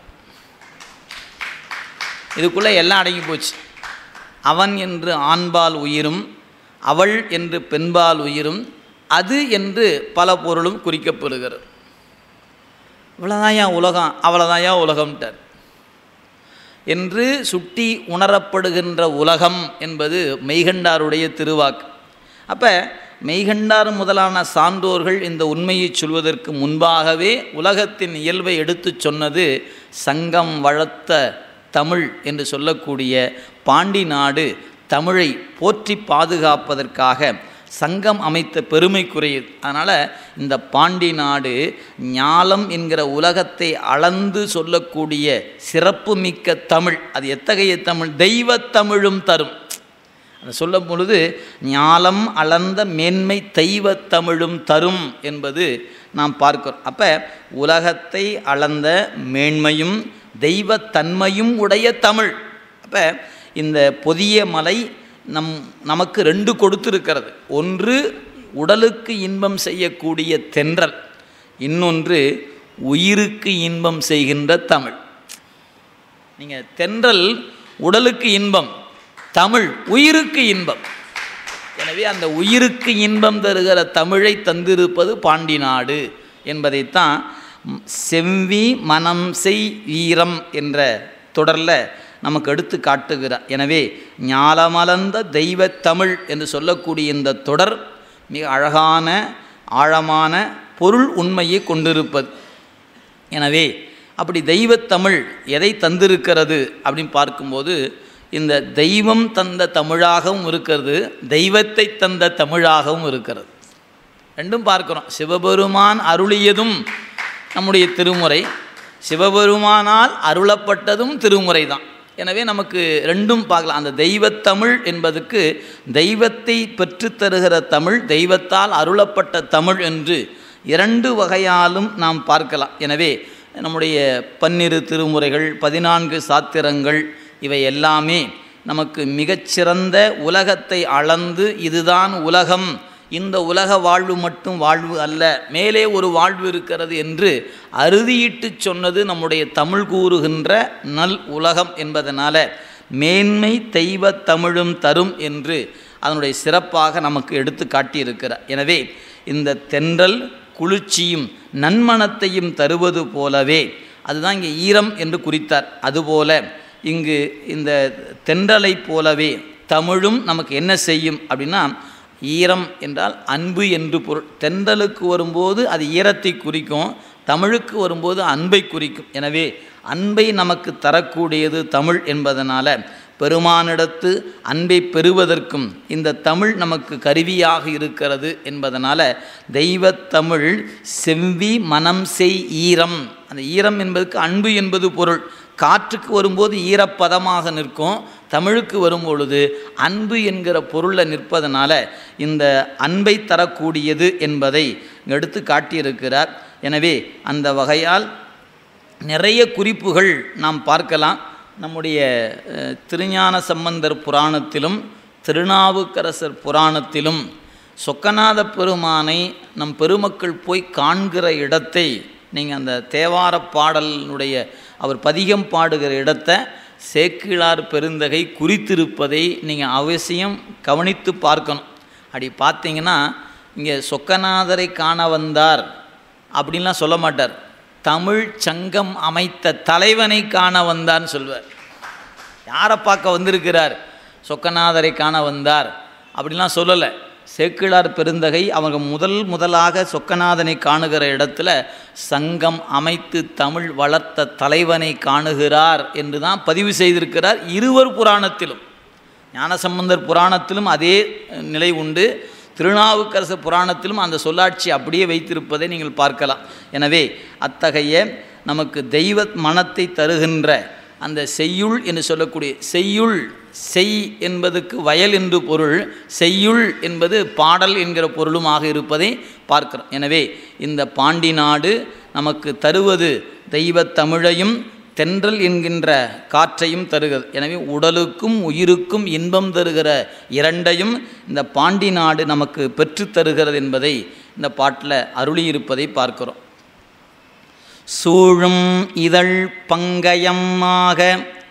இதுக்குள்ளே எல்லாம் அடங்கி போச்சு அவன் என்று ஆண்பால் உயிரும் அவள் என்று பெண்பால் உயிரும் அது என்று பல பொருளும் குறிக்கப்படுகிறது இவ்வளோதாயா உலகம் அவ்வளோதாயா உலகம்ட்டார் என்று சுட்டி உணரப்படுகின்ற உலகம் என்பது மெய்கண்டாருடைய திருவாக்கு அப்போ மெய்கண்டார் முதலான சான்றோர்கள் இந்த உண்மையை சொல்வதற்கு முன்பாகவே உலகத்தின் இயல்பை எடுத்துச் சொன்னது சங்கம் வளர்த்த தமிழ் என்று சொல்லக்கூடிய பாண்டி நாடு தமிழை போற்றி பாதுகாப்பதற்காக சங்கம் அமைத்த பெருமைக்குரியது அதனால் இந்த பாண்டி நாடு ஞாலம் என்கிற உலகத்தை அளந்து சொல்லக்கூடிய சிறப்புமிக்க தமிழ் அது எத்தகைய தமிழ் தெய்வத் தமிழும் தரும் அதை சொல்லும் பொழுது ஞாலம் அளந்த மேன்மை தெய்வத் தமிழும் தரும் என்பது நாம் பார்க்கிறோம் அப்போ உலகத்தை அளந்த மேன்மையும் தெய்வத்தன்மையும் உடைய தமிழ் அப்போ இந்த பொதிய மலை நம் நமக்கு ரெண்டு கொடுத்திருக்கிறது ஒன்று உடலுக்கு இன்பம் செய்யக்கூடிய தென்றல் இன்னொன்று உயிருக்கு இன்பம் செய்கின்ற தமிழ் நீங்கள் தென்றல் உடலுக்கு இன்பம் தமிழ் உயிருக்கு இன்பம் எனவே அந்த உயிருக்கு இன்பம் தருகிற தமிழை தந்திருப்பது பாண்டி நாடு என்பதைத்தான் ம், செவ்வி மனம் செய் வீரம் என்ற தொடரில் நமக்கு எடுத்து காட்டுகிறார் எனவே ஞாலமலர்ந்த தெய்வத் தமிழ் என்று சொல்லக்கூடிய இந்த தொடர் மிக அழகான ஆழமான பொருள் உண்மையை கொண்டிருப்பது எனவே அப்படி தெய்வத்தமிழ் எதை தந்திருக்கிறது அப்படின்னு பார்க்கும்போது இந்த தெய்வம் தந்த தமிழாகவும் இருக்கிறது தெய்வத்தை தந்த தமிழாகவும் இருக்கிறது ரெண்டும் பார்க்கிறோம் சிவபெருமான் அருளியதும் நம்முடைய திருமுறை சிவபெருமானால் அருளப்பட்டதும் திருமுறை தான் எனவே நமக்கு ரெண்டும் பார்க்கலாம் அந்த தெய்வத்தமிழ் என்பதுக்கு தெய்வத்தை பெற்றுத்தருகிற தமிழ் தெய்வத்தால் அருளப்பட்ட தமிழ் என்று இரண்டு வகையாலும் நாம் பார்க்கலாம் எனவே நம்முடைய பன்னிரு திருமுறைகள் பதினான்கு சாத்திரங்கள் இவை எல்லாமே நமக்கு மிகச்சிறந்த உலகத்தை அளந்து இதுதான் உலகம் இந்த உலக வாழ்வு மட்டும் வாழ்வு அல்ல மேலே ஒரு வாழ்வு இருக்கிறது என்று அறுதியிட்டு சொன்னது நம்முடைய தமிழ் கூறுகின்ற நல் உலகம் என்பதனால மேன்மை தெய்வ தமிழும் தரும் என்று அதனுடைய சிறப்பாக நமக்கு எடுத்து காட்டியிருக்கிறார் எனவே இந்த தென்றல் குளிர்ச்சியும் நன்மணத்தையும் தருவது போலவே அதுதான் இங்கே ஈரம் என்று குறித்தார் அதுபோல இங்கு இந்த தென்றலை போலவே தமிழும் நமக்கு என்ன செய்யும் அப்படின்னா ஈரம் என்றால் அன்பு என்று பொருள் தென்றலுக்கு வரும்போது அது ஈரத்தை குறிக்கும் தமிழுக்கு வரும்போது அன்பை குறிக்கும் எனவே அன்பை நமக்கு தரக்கூடியது தமிழ் என்பதனால பெருமானிடத்து அன்பை பெறுவதற்கும் இந்த தமிழ் நமக்கு கருவியாக இருக்கிறது என்பதனால தெய்வத்தமிழ் செவ்வி மனம் செய் ஈரம் அந்த ஈரம் என்பதுக்கு அன்பு என்பது பொருள் காற்றுக்கு வரும்போது ஈரப்பதமாக நிற்கும் தமிழுக்கு வரும் பொழுது அன்பு என்கிற பொருளில் நிற்பதனால இந்த அன்பை தரக்கூடியது என்பதை எடுத்து காட்டியிருக்கிறார் எனவே அந்த வகையால் நிறைய குறிப்புகள் நாம் பார்க்கலாம் நம்முடைய அஹ், திருஞான சம்பந்தர் புராணத்திலும் திருநாவுக்கரசர் புராணத்திலும் சொக்கநாத பெருமானை நம் பெருமக்கள் போய் காண்கிற இடத்தை நீங்கள் அந்த தேவார பாடலினுடைய அவர் பதிகம் பாடுகிற இடத்தை சேக்கிழார் பெருந்தகை குறித்திருப்பதை நீங்கள் அவசியம் கவனித்து பார்க்கணும் அப்படி பார்த்தீங்கன்னா இங்கே சொக்கநாதரை காண வந்தார் அப்படின்லாம் சொல்ல மாட்டார் தமிழ் சங்கம் அமைத்த தலைவனை காண வந்தார்னு சொல்வார் யாரை பார்க்க வந்திருக்கிறார் சொக்கநாதரை காண வந்தார் அப்படிலாம் சொல்லலை சேக்கிழார் பெருந்தகை அவங்க முதல் முதலாக சொக்கநாதனை காணுகிற இடத்துல சங்கம் அமைத்து தமிழ் வளர்த்த தலைவனை காணுகிறார் என்று தான் பதிவு செய்திருக்கிறார் இருவர் புராணத்திலும் ஞானசம்பந்தர் புராணத்திலும் அதே அஹ், நிலை உண்டு திருநாவுக்கரசர் புராணத்திலும் அந்த சொல்லாட்சி அப்படியே வைத்திருப்பதை நீங்கள் பார்க்கலாம் எனவே அத்தகைய நமக்கு தெய்வ மனத்தை தருகின்ற அந்த செய்யுள் என்று சொல்லக்கூடிய செய்யுள் செய் என்பதுக்கு வயல் என்று பொருள் செய்யுள் என்பது பாடல் என்கிற பொருளுமாக இருப்பதை பார்க்கிறோம் எனவே இந்த பாண்டி நாடு நமக்கு தருவது தெய்வத் தமிழையும் தென்றல் என்கின்ற காற்றையும் தருகிறது எனவே உடலுக்கும் உயிருக்கும் இன்பம் தருகிற இரண்டையும் இந்த பாண்டி நாடு நமக்கு பெற்றுத் தருகிறது என்பதை இந்த பாட்டில் அருளியிருப்பதை பார்க்கிறோம் சூழும் இதழ் பங்கயமாக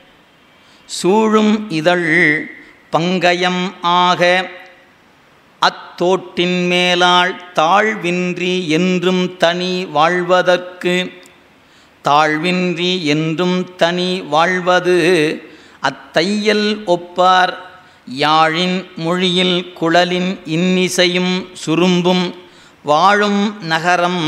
சூழும் இதழ் பங்கயம் ஆக அத்தோட்டின் மேலாள் தாழ்வின்றி என்றும் தனி வாழ்வதற்கு தாழ்வின்றி என்றும் தனி வாழ்வது அத்தையல் ஒப்பார் யாழின் மொழியில் குழலின் இன்னிசையும் சுரும்பும் வாழும் நகரம்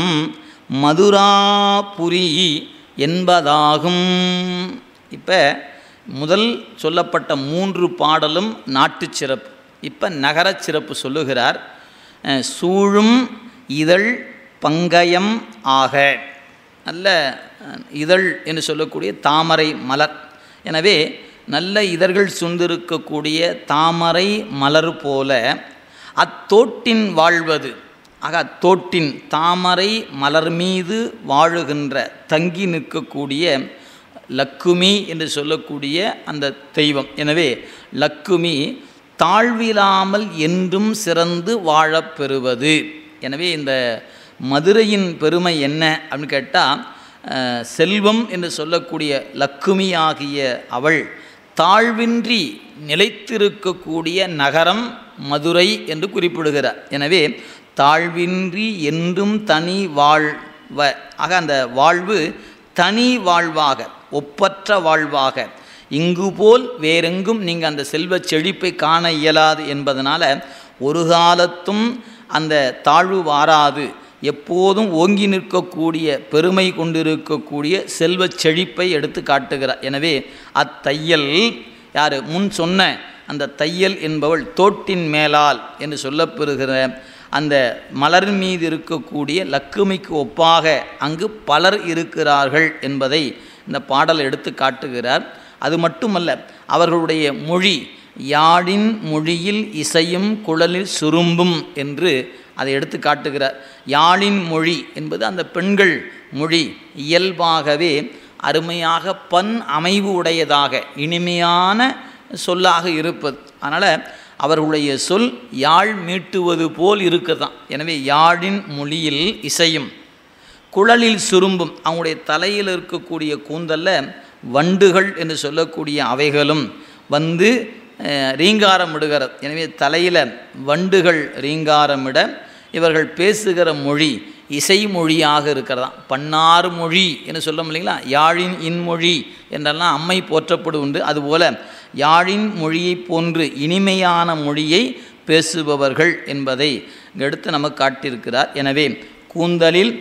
மதுராபுரி என்பதாகும் இப்போ முதல் சொல்லப்பட்ட மூன்று பாடலும் நாட்டுச் சிறப்பு இப்போ நகரச் சிறப்பு சொல்லுகிறார் அஹ், சூழும் இதழ் பங்கயம் ஆக நல்ல அஹ், இதழ் என்று சொல்லக்கூடிய தாமரை மலர் எனவே நல்ல இதழ்கள் சுந்திருக்கக்கூடிய தாமரை மலர் போல அத்தோட்டின் வாழ்வது ஆக அத்தோட்டின் தாமரை மலர் மீது வாழுகின்ற தங்கி நிற்கக்கூடிய லக்குமி என்று சொல்லக்கூடிய அந்த தெய்வம் எனவே லக்குமி தாழ்விலாமல் என்றும் சிறந்து வாழப் பெறுவது எனவே இந்த மதுரையின் பெருமை என்ன அப்படின்னு கேட்டால் அஹ், செல்வம் என்று சொல்லக்கூடிய லக்குமி ஆகிய அவள் தாழ்வின்றி நிலைத்திருக்கக்கூடிய நகரம் மதுரை என்று குறிப்பிடுகிறார் எனவே தாழ்வின்றி என்றும் தனி வாழ்வ ஆக அந்த வாழ்வு தனி வாழ்வாக ஒப்பற்ற வாழ்வாக இங்கு போல் வேறெங்கும் நீங்கள் அந்த செல்வச் செழிப்பை காண இயலாது என்பதனால ஒரு காலத்தும் அந்த தாழ்வு வாராது எப்போதும் ஓங்கி நிற்கக்கூடிய பெருமை கொண்டிருக்கக்கூடிய செல்வச் செழிப்பை எடுத்து காட்டுகிறார் எனவே அத்தையல் யார் முன் சொன்ன அந்த தையல் என்பவள் தோட்டின் மேலால் என்று சொல்லப்பெறுகிற அந்த மலர் மீது இருக்கக்கூடிய லக்குமிக்கு ஒப்பாக அங்கு பலர் இருக்கிறார்கள் என்பதை இந்த பாடல் எடுத்து காட்டுகிறார் அது மட்டுமல்ல அவர்களுடைய மொழி யாழின் மொழியில் இசையும் குழலில் சுரும்பும் என்று அதை எடுத்து காட்டுகிறார் யாழின் மொழி என்பது அந்த பெண்கள் மொழி இயல்பாகவே அருமையாக பன் அமைவு உடையதாக இனிமையான சொல்லாக இருப்பது அதனால் அவர்களுடைய சொல் யாழ் மீட்டுவது போல் இருக்குதான் எனவே யாழின் மொழியில் இசையும் குழலில் சுரும்பும் அவங்களுடைய தலையில் இருக்கக்கூடிய கூந்தலில் வண்டுகள் என்று சொல்லக்கூடிய அவைகளும் வந்து அஹ், ரீங்காரம் இடுகிறது எனவே தலையில் வண்டுகள் ரீங்காரமிட இவர்கள் பேசுகிற மொழி இசை மொழியாக இருக்கிறதாம் பன்னாறு மொழி என்று சொல்ல இல்லைங்களா யாழின் இன்மொழி என்றெல்லாம் அம்மை போற்றப்படுண்டு அதுபோல யாழின் மொழியைப் போன்று இனிமையான மொழியை பேசுபவர்கள் என்பதை இங்க எடுத்து நமக்கு காட்டியிருக்கிறார் எனவே கூந்தலில்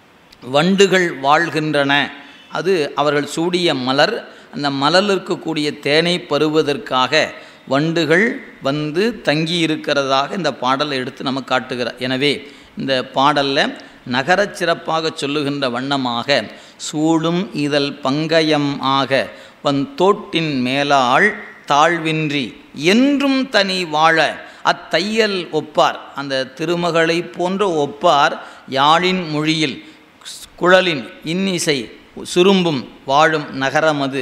வண்டுகள் வாழ்கின்றன அது அவர்கள் சூடிய மலர் அந்த மலரில் இருக்கக்கூடிய தேனை பருவதற்காக வண்டுகள் வந்து தங்கி இருக்கிறதாக இந்த பாடலை எடுத்து நமக்கு காட்டுகிறார் எனவே இந்த பாடலில் நகரச் சிறப்பாக சொல்லுகின்ற வண்ணமாக சூடும் இதழ் பங்கயம் ஆக வன் தோட்டின் மேலாள் தாழ்வின்றி என்றும் தனி வாழ அத்தையல் ஒப்பார் அந்த திருமகளை போன்ற ஒப்பார் யாழின் மொழியில் குழலின் இன்னிசை சுரும்பும் வாழும் நகரமது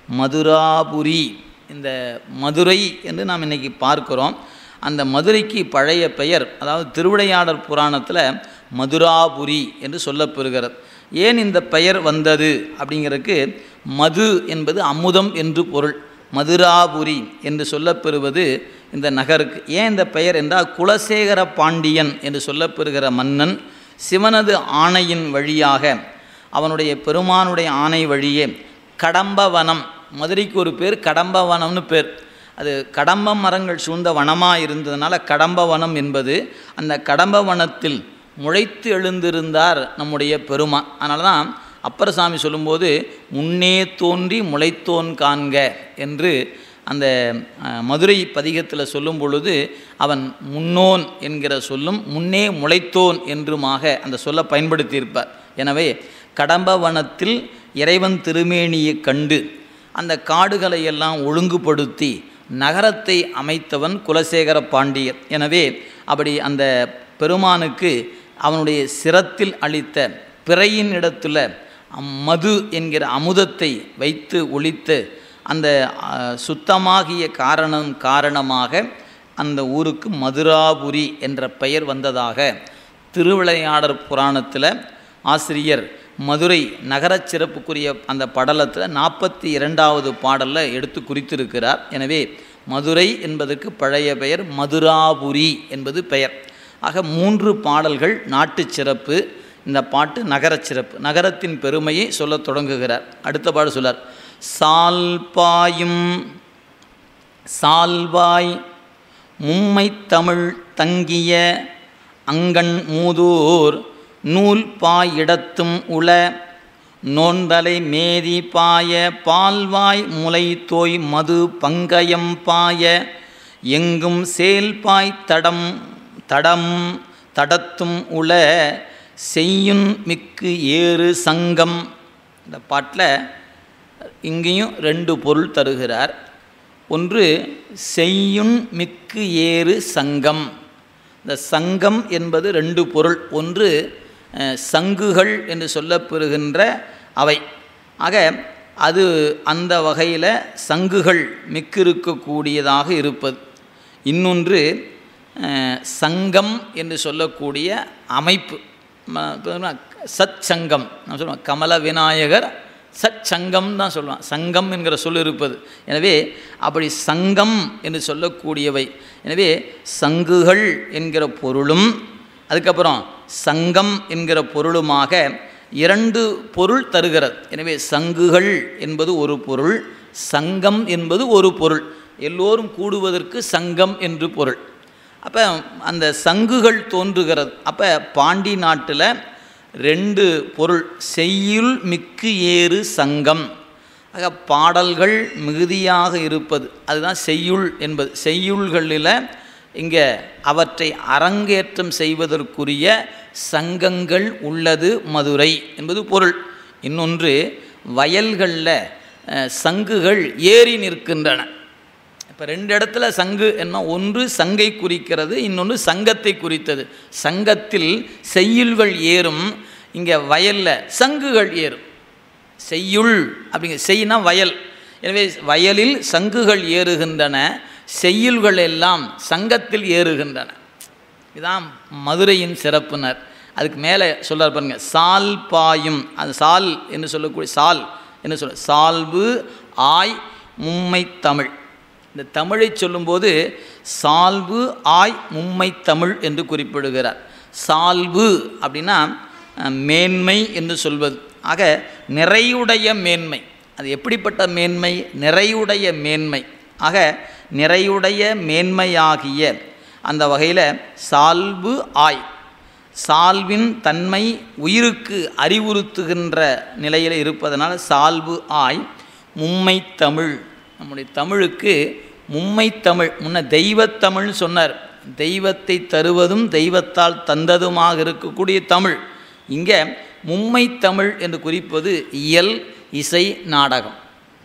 மதுராபுரி இந்த மதுரை என்று நாம் இன்னைக்கு பார்க்கிறோம் அந்த மதுரைக்கு பழைய பெயர் அதாவது திருவிளையாடற் புராணத்தில் மதுராபுரி என்று சொல்லப்பெறுகிறது ஏன் இந்த பெயர் வந்தது அப்படிங்கிறதுக்கு மது என்பது அமுதம் என்று பொருள் மதுராபுரி என்று சொல்லப்பெறுவது இந்த நகருக்கு ஏன் இந்த பெயர் என்றால் குலசேகர பாண்டியன் என்று சொல்லப்பெறுகிற மன்னன் சிவனது ஆணையின் வழியாக அவனுடைய பெருமானுடைய ஆணை வழியே கடம்பவனம் மதுரைக்கு ஒரு பேர் கடம்பவனம்னு பேர் அது கடம்ப மரங்கள் சூழ்ந்த வனமாக இருந்ததுனால கடம்பவனம் என்பது அந்த கடம்பவனத்தில் முளைத்து எழுந்திருந்தார் நம்முடைய பெருமான் அதனால தான் அப்பரசாமி சொல்லும்போது முன்னே தோன்றி முளைத்தோன் காண்க என்று அந்த அஹ், மதுரை பதிகத்தில் சொல்லும் பொழுது அவன் முன்னோன் என்கிற சொல்லும் முன்னே முளைத்தோன் என்றுமாக அந்த சொல்லை பயன்படுத்தியிருப்பார் எனவே கடம்பவனத்தில் இறைவன் திருமேனியை கண்டு அந்த காடுகளை எல்லாம் ஒழுங்குபடுத்தி நகரத்தை அமைத்தவன் குலசேகர பாண்டியர் எனவே அப்படி அந்த பெருமானுக்கு அவனுடைய சிரத்தில் அளித்த பிறையின் இடத்துல மது என்கிற அமுதத்தை வைத்து ஒழித்து அந்த அஹ், சுத்தமாகிய காரணம் காரணமாக அந்த ஊருக்கு மதுராபுரி என்ற பெயர் வந்ததாக திருவிளையாடற் புராணத்தில் ஆசிரியர் மதுரை நகரச் சிறப்புக்குரிய அந்த படலத்தில் நாற்பத்தி இரண்டாவது பாடலில் எடுத்து குறித்திருக்கிறார் எனவே மதுரை என்பதற்கு பழைய பெயர் மதுராபுரி என்பது பெயர் ஆக மூன்று பாடல்கள் நாட்டுச் சிறப்பு இந்த பாட்டு நகரச் சிறப்பு நகரத்தின் பெருமையை சொல்லத் தொடங்குகிறார் அடுத்த பாடல் சொல்லார் சால் பாயும் சால்வாய் மும்மை தமிழ் தங்கிய அங்கண் மூதூர் நூல் பாயிடத்தும் உள நோந்தலை மேதி பாய பால்வாய் முலை தோய் மது பங்கயம் பாய எங்கும் சேல்பாய் தடம் தடம் தடத்தும் உள செய்யுன் மிக்கு ஏறு சங்கம் இந்த பாட்டில் இங்கேயும் ரெண்டு பொருள் தருகிறார் ஒன்று செய்யுன் மிக்கு ஏறு சங்கம் இந்த சங்கம் என்பது ரெண்டு பொருள் ஒன்று அஹ், சங்குகள் என்று சொல்லப்பெறுகின்ற அவை ஆக அது அந்த வகையில் சங்குகள் மிக்கிருக்கக்கூடியதாக இருப்பது இன்னொன்று அஹ், சங்கம் என்று சொல்லக்கூடிய அமைப்பு சத் சங்கம் நான் சொல்லுவேன் கமல விநாயகர் சத் சங்கம் தான் சொல்லுவான் சங்கம் என்கிற சொல் இருப்பது எனவே அப்படி சங்கம் என்று சொல்லக்கூடியவை எனவே சங்குகள் என்கிற பொருளும் அதுக்கப்புறம் சங்கம் என்கிற பொருளுமாக இரண்டு பொருள் தருகிறது எனவே சங்குகள் என்பது ஒரு பொருள் சங்கம் என்பது ஒரு பொருள் எல்லோரும் கூடுவதற்கு சங்கம் என்று பொருள் அப்போ அந்த சங்குகள் தோன்றுகிறது அப்போ பாண்டி நாட்டில் ரெண்டு பொருள் செய்யுள் மிக்கு ஏறு சங்கம் ஆக பாடல்கள் மிகுதியாக இருப்பது அதுதான் செய்யுள் என்பது செய்யுள்களில் இங்கே அவற்றை அரங்கேற்றம் செய்வதற்குரிய சங்கங்கள் உள்ளது மதுரை என்பது பொருள் இன்னொன்று வயல்களில் அஹ், சங்குகள் ஏறி நிற்கின்றன இப்போ ரெண்டு இடத்துல சங்கு என்ன ஒன்று சங்கை குறிக்கிறது இன்னொன்று சங்கத்தை குறித்தது சங்கத்தில் செய்யுள்கள் ஏறும் இங்கே வயலில் சங்குகள் ஏறும் செய்யுள் அப்படிங்க செய்யினா வயல் எனவே வயலில் சங்குகள் ஏறுகின்றன செய்யுள்கள் எல்லாம் சங்கத்தில் ஏறுகின்றன இதான் மதுரையின் சிறப்புனர் அதுக்கு மேலே சொல்றார் பாருங்க சால் பாயும் அது சால் என்று சொல்லக்கூடிய சால் என்று சொல்ல சால்பு ஆய் மும்மை தமிழ் இந்த தமிழை சொல்லும்போது சால்பு ஆய் மும்மை தமிழ் என்று குறிப்பிடுகிறார் சால்பு அப்படின்னா அஹ், மேன்மை என்று சொல்வது ஆக நிறையுடைய மேன்மை அது எப்படிப்பட்ட மேன்மை நிறையுடைய மேன்மை ஆக நிறையுடைய மேன்மையாகிய அந்த வகையில் சால்பு ஆய் சால்வின் தன்மை உயிருக்கு அறிவுறுத்துகின்ற நிலையில் இருப்பதனால சால்பு ஆய் மும்மை தமிழ் நம்முடைய தமிழுக்கு மும்மை தமிழ் முன்ன தெய்வத்தமிழ்னு சொன்னார் தெய்வத்தை தருவதும் தெய்வத்தால் தந்ததுமாக இருக்கக்கூடிய தமிழ் இங்கே மும்மை தமிழ் என்று குறிப்பது இயல் இசை நாடகம்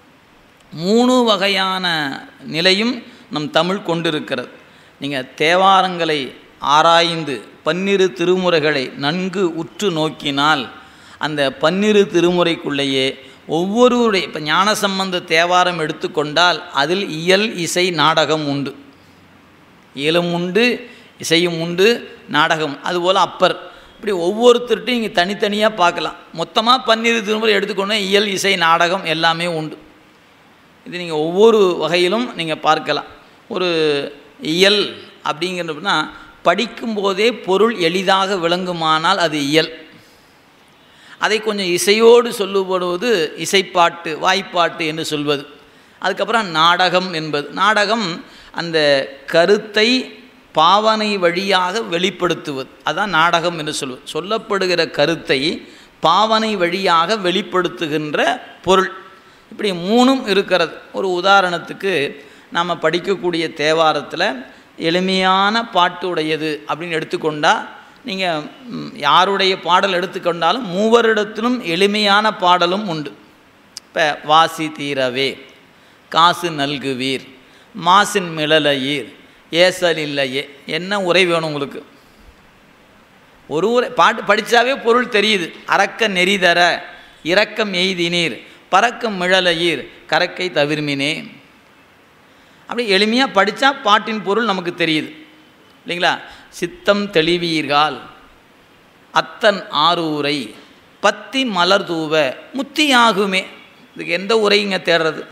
மூணு வகையான நிலையும் நம் தமிழ் கொண்டிருக்கிறது நீங்கள் தேவாரங்களை ஆராய்ந்து பன்னிரு திருமுறைகளை நன்கு உற்று நோக்கினால் அந்த பன்னிரு திருமுறைக்குள்ளேயே ஒவ்வொருவருடைய இப்போ ஞானசம்பந்த தேவாரம் எடுத்துக்கொண்டால் அதில் இயல் இசை நாடகம் உண்டு இயலும் உண்டு இசையும் உண்டு நாடகம் அதுபோல் அப்பர் இப்படி ஒவ்வொருத்தர்கிட்டையும் இங்கே தனித்தனியாக பார்க்கலாம் மொத்தமாக பன்னிரு திருமுறை எடுத்துக்கொண்டு இயல் இசை நாடகம் எல்லாமே உண்டு இது நீங்கள் ஒவ்வொரு வகையிலும் நீங்கள் பார்க்கலாம் ஒரு இயல் அப்படிங்கிறதுனா படிக்கும்போதே பொருள் எளிதாக விளங்குமானால் அது இயல் அதை கொஞ்சம் இசையோடு சொல்லுபடுவது இசைப்பாட்டு வாய்ப்பாட்டு என்று சொல்வது அதுக்கப்புறம் நாடகம் என்பது நாடகம் அந்த கருத்தை பாவனை வழியாக வெளிப்படுத்துவது அதான் நாடகம் என்று சொல்வது சொல்லப்படுகிற கருத்தை பாவனை வழியாக வெளிப்படுத்துகின்ற பொருள் இப்படி மூணும் இருக்கிறது ஒரு உதாரணத்துக்கு நாம் படிக்கக்கூடிய தேவாரத்தில் எளிமையான பாட்டு உடையது அப்படின்னு எடுத்துக்கொண்டால் நீங்கள் யாருடைய பாடல் எடுத்துக்கொண்டாலும் மூவரிடத்திலும் எளிமையான பாடலும் உண்டு இப்போ வாசி தீரவே காசு நல்குவீர் மாசின் மிளலையீர் ஏசல் இல்லையே என்ன உரை வேணும் உங்களுக்கு ஒரு உரை பாட்டு படித்தாவே பொருள் தெரியுது அறக்க நெறிதர இரக்கம் எய்தினீர் பறக்கும் மிழலையீர் கரக்கை தவிர்மினே அப்படி எளிமையாக படித்தா பாட்டின் பொருள் நமக்கு தெரியுது இல்லைங்களா சித்தம் தெளிவீர்கள் அத்தன் ஆரூரை பத்தி மலர் தூவ முத்தி ஆகுமே இதுக்கு எந்த உரைங்க தேடுறது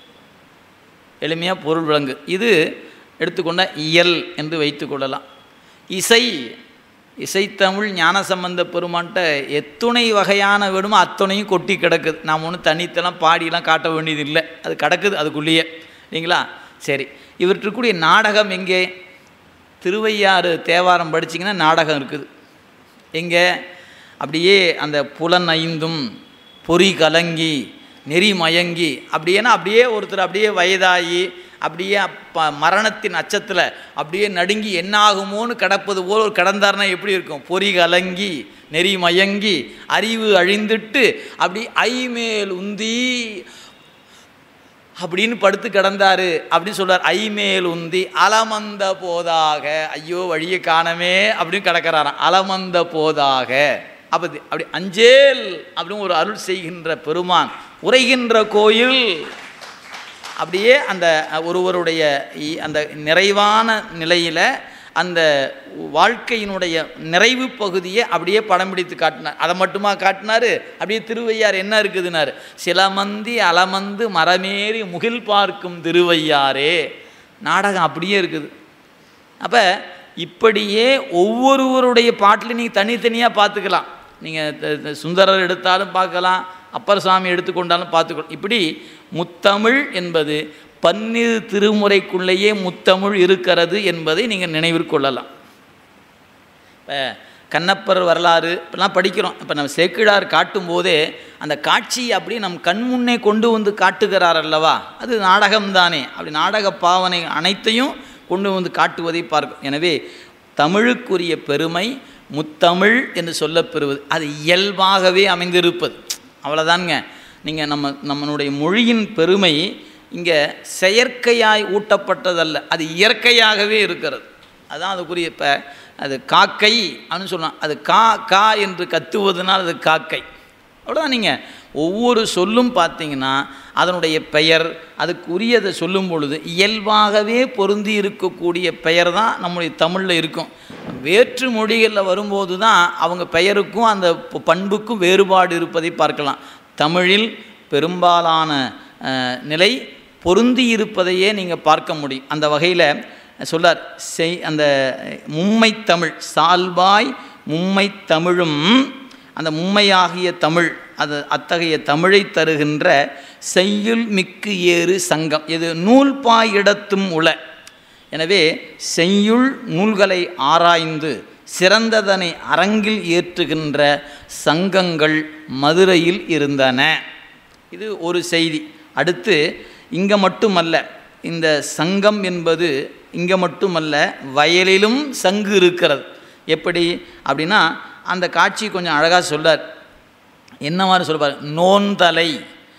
எளிமையாக பொருள் விளங்கு இது எடுத்துக்கொண்ட இயல் என்று வைத்துக்கொள்ளலாம் இசை இசைத்தமிழ் ஞானசம்பந்த பெருமான்ட்ட எத்துணை வகையான வேணுமோ அத்தனையும் கொட்டி கிடக்குது நாம் ஒன்றும் தனித்தெல்லாம் பாடியெல்லாம் காட்ட வேண்டியது இல்லை அது கிடக்குது அதுக்குள்ளேயே இல்லைங்களா சரி இவற்றுக்குரிய நாடகம் எங்கே திருவையாறு தேவாரம் படிச்சிங்கன்னா நாடகம் இருக்குது எங்கே அப்படியே அந்த புலன் ஐந்தும் பொறி கலங்கி நெறி மயங்கி அப்படியேனா அப்படியே ஒருத்தர் அப்படியே வயதாகி அப்படியே அப்ப மரணத்தின் அச்சத்தில் அப்படியே நடுங்கி என்ன ஆகுமோன்னு கிடப்பது போல் ஒரு கிடந்தார்னா எப்படி இருக்கும் பொறி கலங்கி நெறி மயங்கி அறிவு அழிந்துட்டு அப்படி ஐமேல் உந்தி அப்படின்னு படுத்து கிடந்தாரு அப்படின்னு சொல்றார் ஐமேல் உந்தி அலமந்த போதாக ஐயோ வழியை காணமே அப்படின்னு கிடக்கிறாராம் அலமந்த போதாக அப்போ அப்படி அஞ்சேல் அப்படின்னு ஒரு அருள் செய்கின்ற பெருமான் உரைகின்ற கோயில் அப்படியே அந்த ஒருவருடைய இ- அந்த நிறைவான நிலையில் அந்த வாழ்க்கையினுடைய நிறைவு பகுதியை அப்படியே படம் பிடித்து காட்டினார் அதை மட்டுமா காட்டினார் அப்படியே திருவையார் என்ன இருக்குதுன்னாரு சிலமந்தி அலமந்து மரமேறி முகில் பார்க்கும் திருவையாரே நாடகம் அப்படியே இருக்குது அப்போ இப்படியே ஒவ்வொருவருடைய பாட்டிலையும் நீங்கள் தனித்தனியாக பார்த்துக்கலாம் நீங்கள் சுந்தரர் எடுத்தாலும் பார்க்கலாம் அப்பர் சாமி எடுத்துக்கொண்டாலும் பார்த்துக்கலாம் இப்படி முத்தமிழ் என்பது பன்னிரு திருமுறைக்குள்ளேயே முத்தமிழ் இருக்கிறது என்பதை நீங்கள் நினைவிற்கொள்ளலாம் இப்போ கண்ணப்பர் வரலாறு இப்பெல்லாம் படிக்கிறோம் இப்போ நம்ம சேக்கிழார் காட்டும் போதே அந்த காட்சியை அப்படியே நம் கண் முன்னே கொண்டு வந்து காட்டுகிறார் அல்லவா அது நாடகம்தானே அப்படி நாடக பாவனை அனைத்தையும் கொண்டு வந்து காட்டுவதை பார்க்கும் எனவே தமிழுக்குரிய பெருமை முத்தமிழ் என்று சொல்லப்பெறுவது அது இயல்பாகவே அமைந்திருப்பது அவ்வளோதானுங்க நீங்கள் நம்ம நம்மளுடைய மொழியின் பெருமை இங்கே செயற்கையாய் ஊட்டப்பட்டதல்ல அது இயற்கையாகவே இருக்கிறது அதான் அதுக்குரிய இப்போ அது காக்கை அப்படின்னு சொல்லலாம் அது கா கா என்று கத்துவதனால் அது காக்கை அவ்வளோதான் நீங்கள் ஒவ்வொரு சொல்லும் பார்த்தீங்கன்னா அதனுடைய பெயர் அதுக்குரியதை சொல்லும் பொழுது இயல்பாகவே பொருந்தி இருக்கக்கூடிய பெயர் தான் நம்முடைய தமிழில் இருக்கும் வேற்று மொழிகளில் வரும்போது தான் அவங்க பெயருக்கும் அந்த ப- பண்புக்கும் வேறுபாடு இருப்பதை பார்க்கலாம் தமிழில் பெரும்பாலான அஹ், நிலை பொருந்தி இருப்பதையே நீங்கள் பார்க்க முடியும் அந்த வகையில் சொல்லார் செய் அந்த மும்மை தமிழ் சால்பாய் மும்மை தமிழும் அந்த மும்மையாகிய தமிழ் அது அத்தகைய தமிழை தருகின்ற செய்யுள் மிக்கு ஏறு சங்கம் இது நூல்பாய் இடத்தும் உள எனவே செய்யுள் நூல்களை ஆராய்ந்து சிறந்ததனை அரங்கில் ஏற்றுகின்ற சங்கங்கள் மதுரையில் இருந்தன இது ஒரு செய்தி அடுத்து இங்கே மட்டுமல்ல இந்த சங்கம் என்பது இங்கே மட்டுமல்ல வயலிலும் சங்கு இருக்கிறது எப்படி அப்படின்னா அந்த காட்சி கொஞ்சம் அழகாக சொல்றார் என்ன மாதிரி சொல்லுவார் நோன்தலை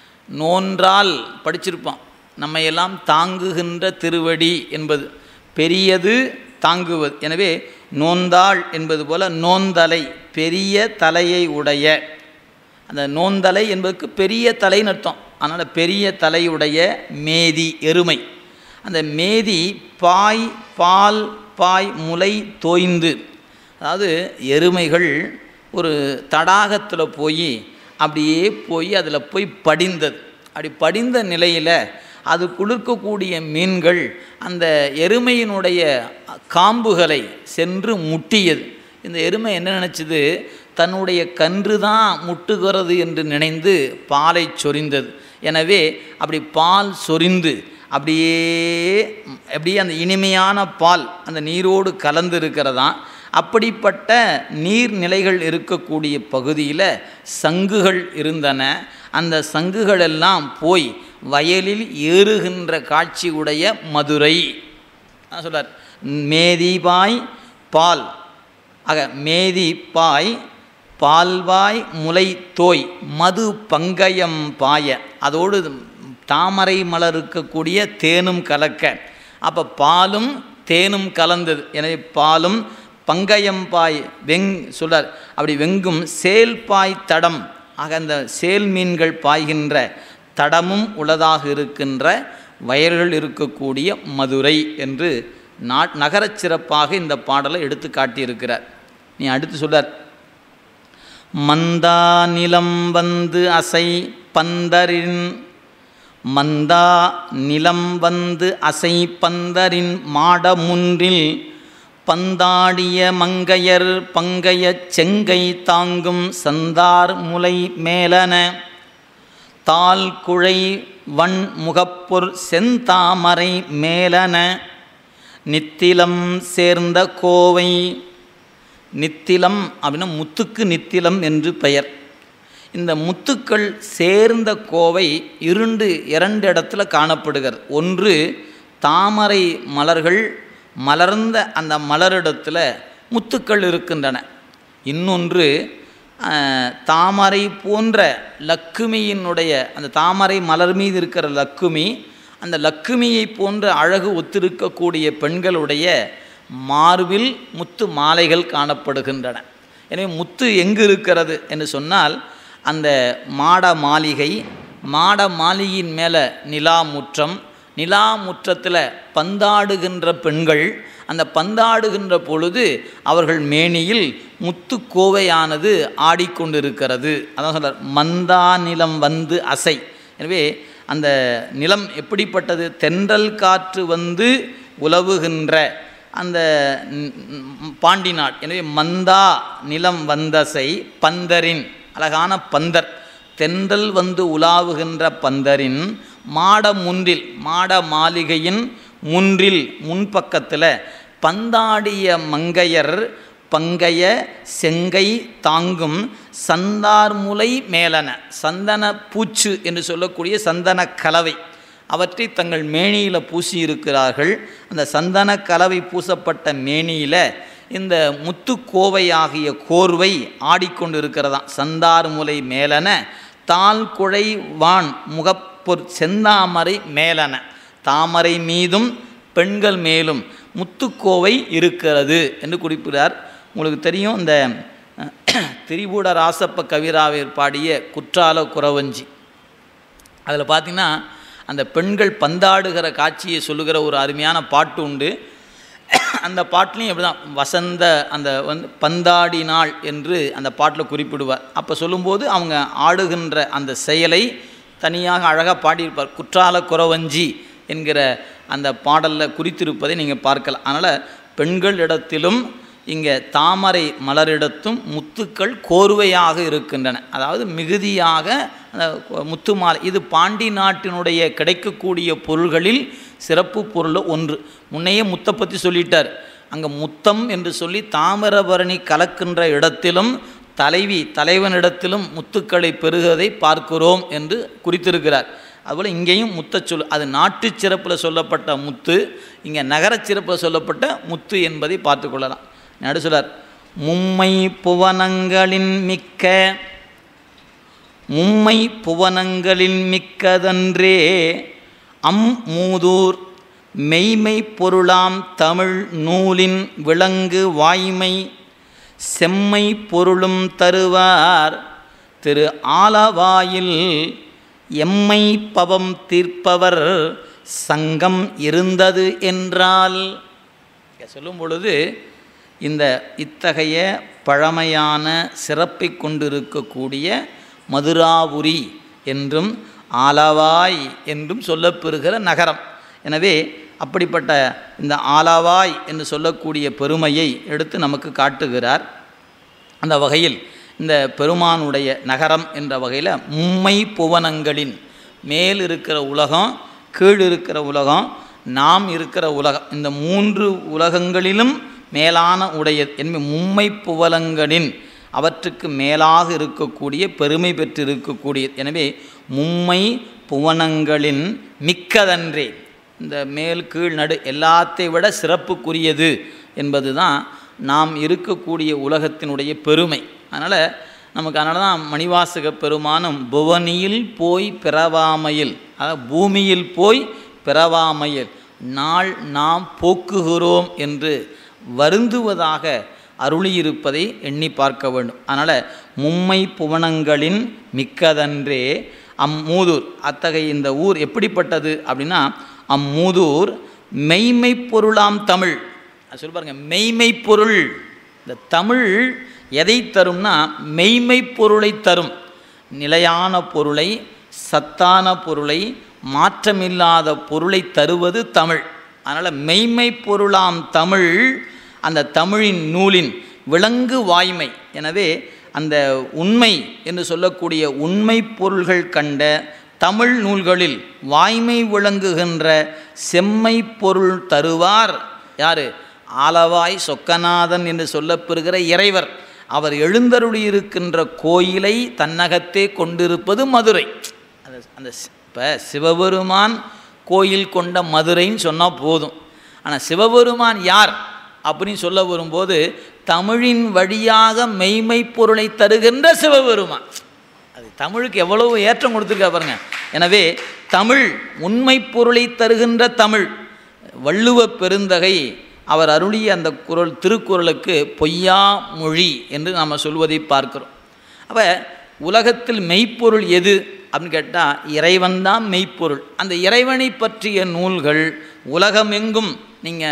நோன்றால் படிச்சிருப்பான் நம்மையெல்லாம் தாங்குகின்ற திருவடி என்பது பெரியது தாங்குவது எனவே நோந்தாள் என்பது போல நோந்தலை பெரிய தலையை உடைய அந்த நோந்தலை என்பதற்கு பெரிய தலைன்னு அர்த்தம் அதனால் பெரிய தலையுடைய மேதி எருமை அந்த மேதி பாய் பால் பாய் முலை தோய்ந்து அதாவது எருமைகள் ஒரு தடாகத்தில் போய் அப்படியே போய் அதில் போய் படிந்தது அப்படி படிந்த நிலையில் அது குளிர்க்கக்கூடிய மீன்கள் அந்த எருமையினுடைய காம்புகளை சென்று முட்டியது இந்த எருமை என்ன நினச்சிது தன்னுடைய கன்று தான் முட்டுகிறது என்று நினைந்து பாலை சொரிந்தது எனவே அப்படி பால் சொரிந்து அப்படியே அப்படியே அந்த இனிமையான பால் அந்த நீரோடு கலந்து இருக்கிறதாம் அப்படிப்பட்ட நீர்நிலைகள் இருக்கக்கூடிய பகுதியில் சங்குகள் இருந்தன அந்த சங்குகள் எல்லாம் போய் வயலில் ஏறுகின்ற காட்சி உடைய மதுரை அதான் சொல்றார் மேதிபாய் பால் ஆக மேதிப்பாய் பால்வாய் முலை தோய் மது பங்கயம் பாய அதோடு தாமரை மலர் இருக்கக்கூடிய தேனும் கலக்க அப்போ பாலும் தேனும் கலந்தது எனவே பாலும் பங்கயம் பாய் வெங் சொல்றார் அப்படி வெங்கும் சேல்பாய் தடம் ஆக அந்த சேல் மீன்கள் பாய்கின்ற தடமும் உளதாக இருக்கின்ற வயல்கள் இருக்கக்கூடிய மதுரை என்று நாட் நகரச் சிறப்பாக இந்த பாடலை எடுத்து காட்டியிருக்கிறார் நீ அடுத்து சொல்றார் மந்தா நிலம் வந்து அசை பந்தரின் மந்தா நிலம் வந்து அசை பந்தரின் மாடமுன்றில் பந்தாடிய மங்கையர் பங்கையச் செங்கை தாங்கும் சந்தார் முலை மேலன தால் குழை வன் முகப்பொர் செந்தாமரை மேலன நித்திலம் சேர்ந்த கோவை நித்திலம் அப்படின்னா முத்துக்கு நித்திலம் என்று பெயர் இந்த முத்துக்கள் சேர்ந்த கோவை இருண்டு இரண்டு இடத்துல காணப்படுகிறது ஒன்று தாமரை மலர்கள் மலர்ந்த அந்த மலரிடத்தில் முத்துக்கள் இருக்கின்றன இன்னொன்று அஹ், தாமரை போன்ற லக்குமியினுடைய அந்த தாமரை மலர் மீது இருக்கிற லக்குமி அந்த லக்குமியை போன்ற அழகு ஒத்திருக்கக்கூடிய பெண்களுடைய மார்பில் முத்து மாலைகள் காணப்படுகின்றன எனவே முத்து எங்கு இருக்கிறது என்று சொன்னால் அந்த மாட மாளிகை மாட மாளிகையின் மேலே நிலா முற்றம் நிலா முற்றத்தில் பந்தாடுகின்ற பெண்கள் அந்த பந்தாடுகின்ற பொழுது அவர்கள் மேனியில் முத்துக்கோவையானது ஆடிக்கொண்டிருக்கிறது அதான் சொல்றார் மந்தா நிலம் வந்து அசை எனவே அந்த நிலம் எப்படிப்பட்டது தென்றல் காற்று வந்து உலவுகின்ற அந்த ம், ம், பாண்டி நாட் எனவே மந்தா நிலம் வந்தசை பந்தரின் அழகான பந்தர் தென்றல் வந்து உலாவுகின்ற பந்தரின் மாட முன்றில் மாட மாளிகையின் முன்றில் முன்பக்கத்தில் பந்தாடிய மங்கையர் பங்கைய செங்கை தாங்கும் சந்தார்முலை மேலன சந்தன பூச்சு என்று சொல்லக்கூடிய சந்தன கலவை அவற்றை தங்கள் மேனியில் பூசி இருக்கிறார்கள் அந்த சந்தன கலவை பூசப்பட்ட மேனியில் இந்த முத்துக்கோவையாகிய கோர்வை ஆடிக்கொண்டிருக்கிறதாம் சந்தார்முலை மேலன தால் குழை வான் முகப்பொற் செந்தாமரை மேலன தாமரை மீதும் பெண்கள் மேலும் முத்துக்கோவை இருக்கிறது என்று குறிப்பிடுறார் உங்களுக்கு தெரியும் இந்த திரிபுட ராசப்ப கவிராவியர் பாடிய குற்றால குறவஞ்சி அதில் பார்த்தீங்கன்னா அந்த பெண்கள் பந்தாடுகிற காட்சியை சொல்லுகிற ஒரு அருமையான பாட்டு உண்டு அந்த பாட்டுலையும் எப்படி தான் வசந்த அந்த வந்து பந்தாடி நாள் என்று அந்த பாட்டில் குறிப்பிடுவார் அப்போ சொல்லும்போது அவங்க ஆடுகின்ற அந்த செயலை தனியாக அழகாக பாடியிருப்பார் குற்றால குறவஞ்சி என்கிற அந்த பாடலில் குறித்திருப்பதை நீங்கள் பார்க்கலாம் அதனால் பெண்களிடத்திலும் இங்கே தாமரை மலரிடத்தும் முத்துக்கள் கோர்வையாக இருக்கின்றன அதாவது மிகுதியாக அந்த முத்து மாலை இது பாண்டி நாட்டினுடைய கிடைக்கக்கூடிய பொருள்களில் சிறப்பு பொருள் ஒன்று முன்னையே முத்தை பற்றி சொல்லிட்டார் அங்கே முத்தம் என்று சொல்லி தாமிரபரணி கலக்கின்ற இடத்திலும் தலைவி தலைவனிடத்திலும் முத்துக்களை பெறுவதை பார்க்கிறோம் என்று குறித்திருக்கிறார் அதுபோல் இங்கேயும் முத்த சொல் அது நாட்டுச் சிறப்பில் சொல்லப்பட்ட முத்து இங்கே நகரச் சிறப்பில் சொல்லப்பட்ட முத்து என்பதை பார்த்து கொள்ளலாம் நடு சொல்லார் மும்மை புவனங்களின் மிக்க மும்மை புவனங்களின் மிக்கதன்றே அம் மூதூர் மெய்மை பொருளாம் தமிழ் நூலின் விலங்கு வாய்மை செம்மை பொருளும் தருவார் திரு ஆலவாயில் எம்மை பவம் தீர்ப்பவர் சங்கம் இருந்தது என்றால் இங்க சொல்லும் பொழுது இந்த இத்தகைய பழமையான சிறப்பை கொண்டிருக்கக்கூடிய மதுராபுரி என்றும் ஆலவாய் என்றும் சொல்லப்பெறுகிற நகரம் எனவே அப்படிப்பட்ட இந்த ஆலவாய் என்று சொல்லக்கூடிய பெருமையை எடுத்து நமக்கு காட்டுகிறார் அந்த வகையில் இந்த பெருமானுடைய நகரம் என்ற வகையில் மும்மை புவனங்களின் மேல் இருக்கிற உலகம் கீழ் இருக்கிற உலகம் நாம் இருக்கிற உலகம் இந்த மூன்று உலகங்களிலும் மேலான உடைய என்பது மும்மை புவலங்களின் அவற்றுக்கு மேலாக இருக்கக்கூடிய பெருமை பெற்றிருக்கக்கூடிய எனவே மும்மை புவனங்களின் மிக்கதன்றே இந்த மேல் கீழ் நடு எல்லாத்தை விட சிறப்புக்குரியது என்பது தான் நாம் இருக்கக்கூடிய உலகத்தினுடைய பெருமை அதனால் நமக்கு அதனால தான் மணிவாசக பெருமானும் புவனியில் போய் பிறவாமையில் அதாவது பூமியில் போய் பிறவாமையில் நாள் நாம் போக்குகிறோம் என்று வருந்துவதாக அருளியிருப்பதை எண்ணி பார்க்க வேண்டும் அதனால் மும்மை புவனங்களின் மிக்கதன்றே அம்மூதூர் அத்தகைய இந்த ஊர் எப்படிப்பட்டது அப்படின்னா அம்மூதூர் மெய்மை பொருளாம் தமிழ் அது சொல்லி பாருங்க மெய்மை பொருள் இந்த தமிழ் எதை தரும்னா மெய்மை பொருளை தரும் நிலையான பொருளை சத்தான பொருளை மாற்றமில்லாத பொருளை தருவது தமிழ் அதனால் மெய்மை பொருளாம் தமிழ் அந்த தமிழின் நூலின் விலங்கு வாய்மை எனவே அந்த உண்மை என்று சொல்லக்கூடிய உண்மை பொருள்கள் கண்ட தமிழ் நூல்களில் வாய்மை விளங்குகின்ற செம்மை பொருள் தருவார் யார் ஆலவாய் சொக்கநாதன் என்று சொல்லப்பெறுகிற இறைவர் அவர் எழுந்தருளியிருக்கின்ற கோயிலை தன்னகத்தே கொண்டிருப்பது மதுரை அந்த அந்த இப்போ சிவபெருமான் கோயில் கொண்ட மதுரைன்னு சொன்னால் போதும் ஆனால் சிவபெருமான் யார் அப்படின்னு சொல்ல வரும்போது தமிழின் வழியாக மெய்மை பொருளை தருகின்ற சிவபெருமான் அது தமிழுக்கு எவ்வளவு ஏற்றம் கொடுத்துருக்கா பாருங்க எனவே தமிழ் உண்மை பொருளை தருகின்ற தமிழ் வள்ளுவ பெருந்தகை அவர் அருளிய அந்த குரல் திருக்குறளுக்கு பொய்யா மொழி என்று நாம் சொல்வதை பார்க்கிறோம் அப்போ உலகத்தில் மெய்ப்பொருள் எது அப்படின்னு கேட்டால் இறைவன் தான் மெய்ப்பொருள் அந்த இறைவனை பற்றிய நூல்கள் உலகமெங்கும் நீங்கள்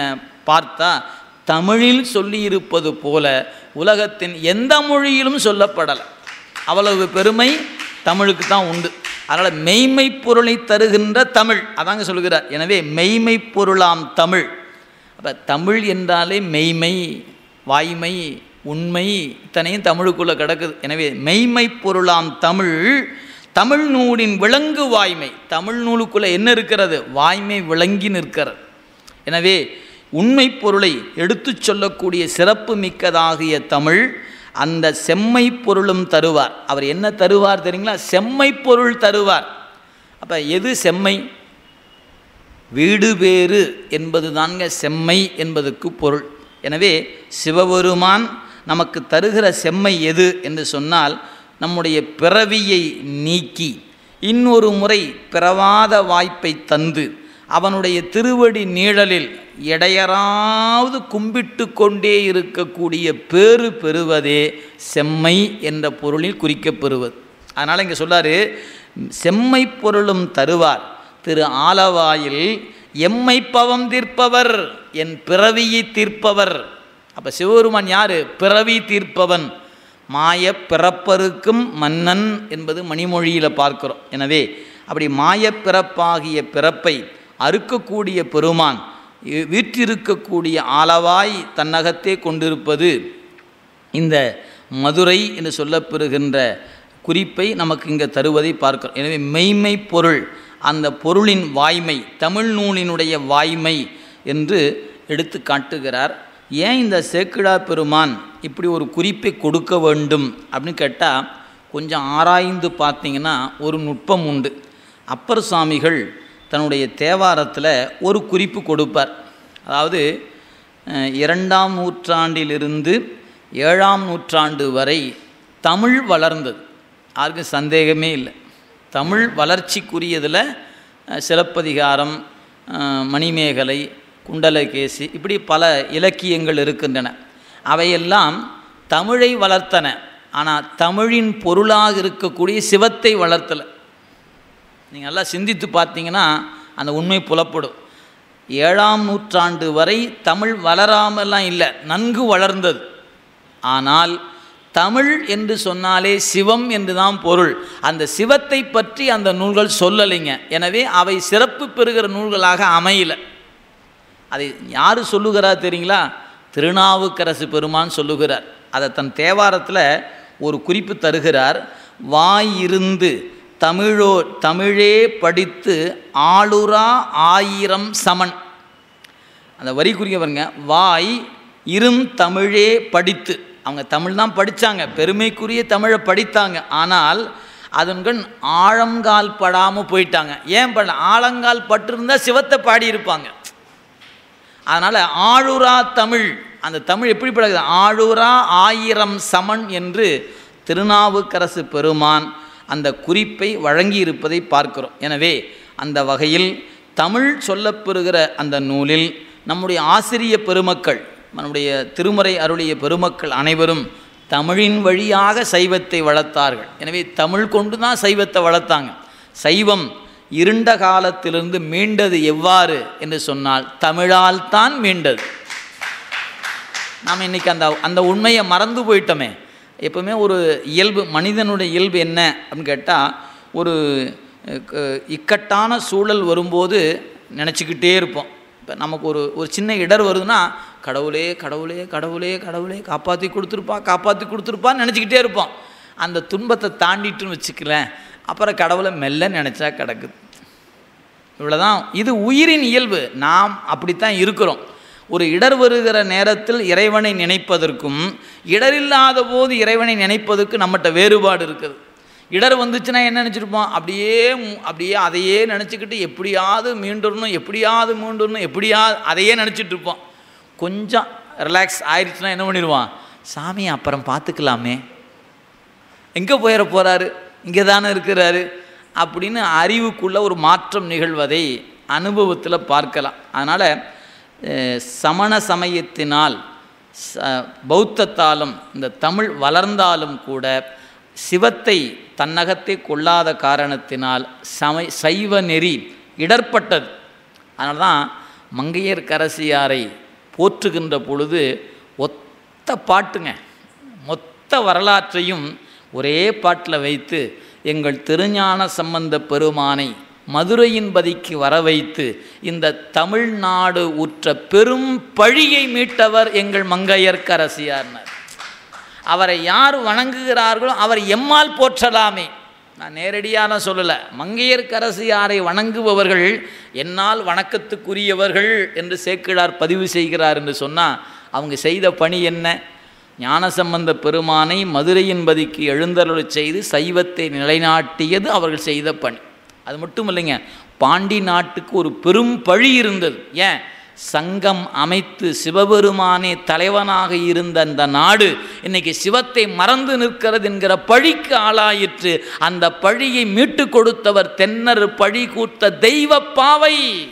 பார்த்தா தமிழில் சொல்லியிருப்பது போல உலகத்தின் எந்த மொழியிலும் சொல்லப்படலை அவ்வளவு பெருமை தமிழுக்கு தான் உண்டு அதனால் மெய்மை பொருளை தருகின்ற தமிழ் அதாங்க சொல்கிறார் எனவே மெய்மை பொருளாம் தமிழ் அப்போ தமிழ் என்றாலே மெய்மை வாய்மை உண்மை இத்தனையும் தமிழுக்குள்ளே கிடக்குது எனவே மெய்மை பொருளாம் தமிழ் தமிழ் நூலின் விலங்கு வாய்மை தமிழ் நூலுக்குள்ளே என்ன இருக்கிறது வாய்மை விளங்கி நிற்கிறது எனவே உண்மை பொருளை எடுத்துச் சொல்லக்கூடிய சிறப்பு மிக்கதாகிய தமிழ் அந்த செம்மை பொருளும் தருவார் அவர் என்ன தருவார் தெரியுங்களா செம்மை பொருள் தருவார் அப்போ எது செம்மை வீடு பேறு என்பது தாங்க செம்மை என்பதுக்கு பொருள் எனவே சிவபெருமான் நமக்கு தருகிற செம்மை எது என்று சொன்னால் நம்முடைய பிறவியை நீக்கி இன்னொரு முறை பிறவாத வாய்ப்பை தந்து அவனுடைய திருவடி நீழலில் எடையராவது கும்பிட்டு கொண்டே இருக்கக்கூடிய பேறு பெறுவதே செம்மை என்ற பொருளில் குறிக்கப்பெறுவது அதனால் இங்கே சொல்லாரு செம்மை பொருளும் தருவார் திரு ஆலவாயில் எம்மை பவம் தீர்ப்பவர் என் பிறவியை தீர்ப்பவர் அப்போ சிவபெருமான் யார் பிறவி தீர்ப்பவன் மாய பிறப்பருக்கும் மன்னன் என்பது மணிமொழியில் பார்க்கிறோம் எனவே அப்படி மாய பிறப்பாகிய பிறப்பை அறுக்கக்கூடிய பெருமான் வீற்றிருக்கக்கூடிய ஆலவாய் தன்னகத்தே கொண்டிருப்பது இந்த மதுரை என்று சொல்லப்பெறுகின்ற குறிப்பை நமக்கு இங்கே தருவதை பார்க்கிறோம் எனவே மெய்மை பொருள் அந்த பொருளின் வாய்மை தமிழ் நூலினுடைய வாய்மை என்று எடுத்து காட்டுகிறார் ஏன் இந்த சேக்கிழா பெருமான் இப்படி ஒரு குறிப்பை கொடுக்க வேண்டும் அப்படின்னு கேட்டால் கொஞ்சம் ஆராய்ந்து பார்த்தீங்கன்னா ஒரு நுட்பம் உண்டு அப்பர் சுவாமிகள் தன்னுடைய தேவாரத்தில் ஒரு குறிப்பு கொடுப்பார் அதாவது இரண்டாம் நூற்றாண்டிலிருந்து ஏழாம் நூற்றாண்டு வரை தமிழ் வளர்ந்தது யாருக்கும் சந்தேகமே இல்லை தமிழ் வளர்ச்சிக்குரியதில் சிலப்பதிகாரம் மணிமேகலை குண்டலகேசி இப்படி பல இலக்கியங்கள் இருக்கின்றன அவையெல்லாம் தமிழை வளர்த்தன ஆனால் தமிழின் பொருளாக இருக்கக்கூடிய சிவத்தை வளர்த்தலை நீங்கள் நல்லா சிந்தித்து பார்த்தீங்கன்னா அந்த உண்மை புலப்படும் ஏழாம் நூற்றாண்டு வரை தமிழ் வளராமலாம் இல்லை நன்கு வளர்ந்தது ஆனால் தமிழ் என்று சொன்னாலே சிவம் என்று தான் பொருள் அந்த சிவத்தை பற்றி அந்த நூல்கள் சொல்லலைங்க எனவே அவை சிறப்பு பெறுகிற நூல்களாக அமையல அதை யார் சொல்லுகிறார் தெரியுங்களா திருநாவுக்கரசு பெருமான் சொல்லுகிறார் அதை தன் தேவாரத்தில் ஒரு குறிப்பு தருகிறார் வாயிருந்து தமிழோ தமிழே படித்து ஆளுரா ஆயிரம் சமன் அந்த வரி குறிக்க பாருங்க வாய் இரும் தமிழே படித்து அவங்க தமிழ் தான் படித்தாங்க பெருமைக்குரிய தமிழை படித்தாங்க ஆனால் அதன்கண் ஆழங்கால் படாமல் போயிட்டாங்க ஏன் பண்ண ஆழங்கால் பட்டிருந்தால் சிவத்தை பாடியிருப்பாங்க அதனால் ஆளுரா தமிழ் அந்த தமிழ் எப்படி பழகுது ஆளுரா ஆயிரம் சமன் என்று திருநாவுக்கரசு பெருமான் அந்த குறிப்பை வழங்கி இருப்பதை பார்க்கிறோம் எனவே அந்த வகையில் தமிழ் சொல்லப்பெறுகிற அந்த நூலில் நம்முடைய ஆசிரிய பெருமக்கள் நம்முடைய திருமுறை அருளிய பெருமக்கள் அனைவரும் தமிழின் வழியாக சைவத்தை வளர்த்தார்கள் எனவே தமிழ் கொண்டு தான் சைவத்தை வளர்த்தாங்க சைவம் இருண்ட காலத்திலிருந்து மீண்டது எவ்வாறு என்று சொன்னால் தமிழால் தான் மீண்டது நாம் இன்றைக்கி அந்த அந்த உண்மையை மறந்து போயிட்டோமே எப்பவுமே ஒரு இயல்பு மனிதனுடைய இயல்பு என்ன அப்படின்னு கேட்டால் ஒரு இக்கட்டான சூழல் வரும்போது நினச்சிக்கிட்டே இருப்போம் இப்போ நமக்கு ஒரு ஒரு சின்ன இடர் வருதுன்னா கடவுளே கடவுளே கடவுளே கடவுளே காப்பாற்றி கொடுத்துருப்பா காப்பாற்றி கொடுத்துருப்பான்னு நினச்சிக்கிட்டே இருப்போம் அந்த துன்பத்தை தாண்டிட்டுன்னு வச்சுக்கலேன் அப்புறம் கடவுளை மெல்ல நினச்சா கிடக்குது இவ்வளோதான் இது உயிரின் இயல்பு நாம் அப்படித்தான் இருக்கிறோம் ஒரு இடர் வருகிற நேரத்தில் இறைவனை நினைப்பதற்கும் இடரில்லாத போது இறைவனை நினைப்பதற்கு நம்மகிட்ட வேறுபாடு இருக்குது இடர் வந்துச்சுன்னா என்ன நினச்சிருப்போம் அப்படியே அப்படியே அதையே நினச்சிக்கிட்டு எப்படியாவது மீண்டுடணும் எப்படியாவது மீண்டுடணும் எப்படியாவது அதையே நினச்சிட்டு இருப்போம் கொஞ்சம் ரிலாக்ஸ் ஆயிடுச்சுன்னா என்ன பண்ணிடுவான் சாமி அப்புறம் பார்த்துக்கலாமே எங்கே போயிட போகிறாரு இங்கே தானே இருக்கிறாரு அப்படின்னு அறிவுக்குள்ள ஒரு மாற்றம் நிகழ்வதை அனுபவத்தில் பார்க்கலாம் அதனால் சமண சமயத்தினால் ச பௌத்தத்தாலும் இந்த தமிழ் வளர்ந்தாலும் கூட சிவத்தை தன்னகத்தை கொள்ளாத காரணத்தினால் சமை சைவ நெறி இடர்பட்டது அதனால தான் மங்கையர் கரசியாரை போற்றுகின்ற பொழுது ஒத்த பாட்டுங்க மொத்த வரலாற்றையும் ஒரே பாட்டில் வைத்து எங்கள் திருஞான சம்பந்த பெருமானை மதுரையின் பதிக்கு வர வைத்து இந்த தமிழ்நாடு உற்ற பெரும் பழியை மீட்டவர் எங்கள் மங்கையர்க்கரசியார்னர் அவரை யார் வணங்குகிறார்களோ அவர் எம்மால் போற்றலாமே நான் நேரடியான சொல்லலை மங்கையர்க்கரசியாரை வணங்குபவர்கள் என்னால் வணக்கத்துக்குரியவர்கள் என்று சேக்கிழார் பதிவு செய்கிறார் என்று சொன்னால் அவங்க செய்த பணி என்ன ஞானசம்பந்த பெருமானை மதுரையின் பதிக்கு எழுந்தருளச் செய்து சைவத்தை நிலைநாட்டியது அவர்கள் செய்த பணி அது மட்டும் இல்லைங்க பாண்டி நாட்டுக்கு ஒரு பெரும் பழி இருந்தது ஏன் சங்கம் அமைத்து சிவபெருமானே தலைவனாக இருந்த அந்த நாடு இன்னைக்கு சிவத்தை மறந்து நிற்கிறது என்கிற பழிக்கு ஆளாயிற்று அந்த பழியை மீட்டு கொடுத்தவர் தென்னர் பழி கூத்த தெய்வ பாவை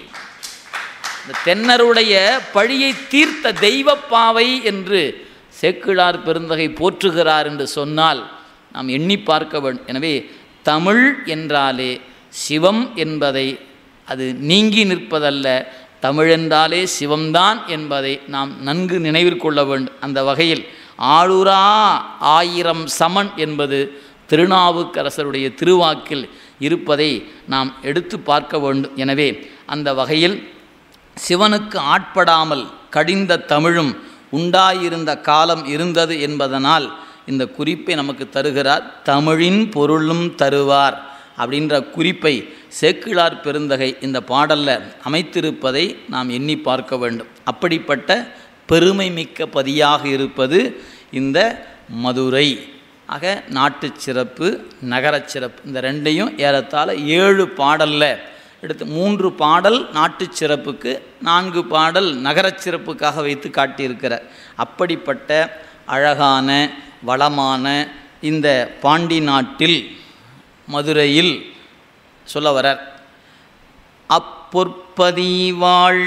இந்த தென்னருடைய பழியை தீர்த்த தெய்வ பாவை என்று சேக்கிழார் பெருந்தகை போற்றுகிறார் என்று சொன்னால் நாம் எண்ணி பார்க்க வேண்டும் எனவே தமிழ் என்றாலே சிவம் என்பதை அது நீங்கி நிற்பதல்ல தமிழ் என்றாலே சிவம்தான் என்பதை நாம் நன்கு நினைவில் கொள்ள வேண்டும் அந்த வகையில் ஆளுரா ஆயிரம் சமன் என்பது திருநாவுக்கரசருடைய திருவாக்கில் இருப்பதை நாம் எடுத்து பார்க்க வேண்டும் எனவே அந்த வகையில் சிவனுக்கு ஆட்படாமல் கடிந்த தமிழும் உண்டாயிருந்த காலம் இருந்தது என்பதனால் இந்த குறிப்பை நமக்கு தருகிறார் தமிழின் பொருளும் தருவார் அப்படின்ற குறிப்பை சேக்கிழார் பெருந்தகை இந்த பாடலில் அமைத்திருப்பதை நாம் எண்ணி பார்க்க வேண்டும் அப்படிப்பட்ட பெருமை மிக்க பதியாக இருப்பது இந்த மதுரை ஆக நாட்டுச் சிறப்பு நகரச் சிறப்பு இந்த ரெண்டையும் ஏறத்தாழ ஏழு பாடலில் எடுத்து மூன்று பாடல் நாட்டுச் சிறப்புக்கு நான்கு பாடல் நகரச் சிறப்புக்காக வைத்து காட்டியிருக்கிறார் அப்படிப்பட்ட அழகான வளமான இந்த பாண்டி நாட்டில் மதுரையில் சொல்ல வரார் அப்பொற்பதிவாள்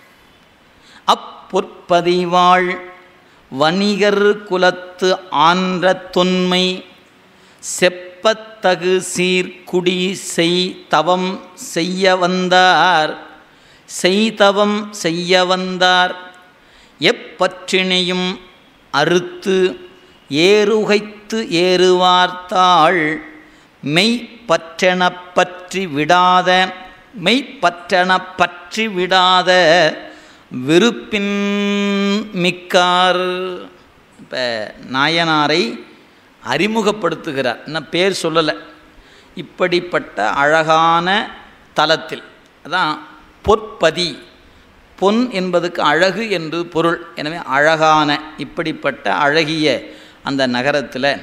அப்பொற்பதிவாள் வணிகர் குலத்து ஆன்ற தொன்மை செப்பத்தகு சீர்குடி செய் தவம் செய்ய வந்தார் செய்தவம் செய்ய வந்தார் எப்பற்றினையும் அறுத்து ஏறுகைத்து ஏறுவார்த்தாள் மெய்ப்பற்றென பற்றி விடாத மெய்ப்பற்றென பற்றி விடாத விருப்பின் மிக்கார் இப்போ நாயனாரை அறிமுகப்படுத்துகிறார் இன்னும் பேர் சொல்லலை இப்படிப்பட்ட அழகான தலத்தில் அதான் பொற்பதி பொன் என்பதுக்கு அழகு என்று பொருள் எனவே அழகான இப்படிப்பட்ட அழகிய அந்த நகரத்தில்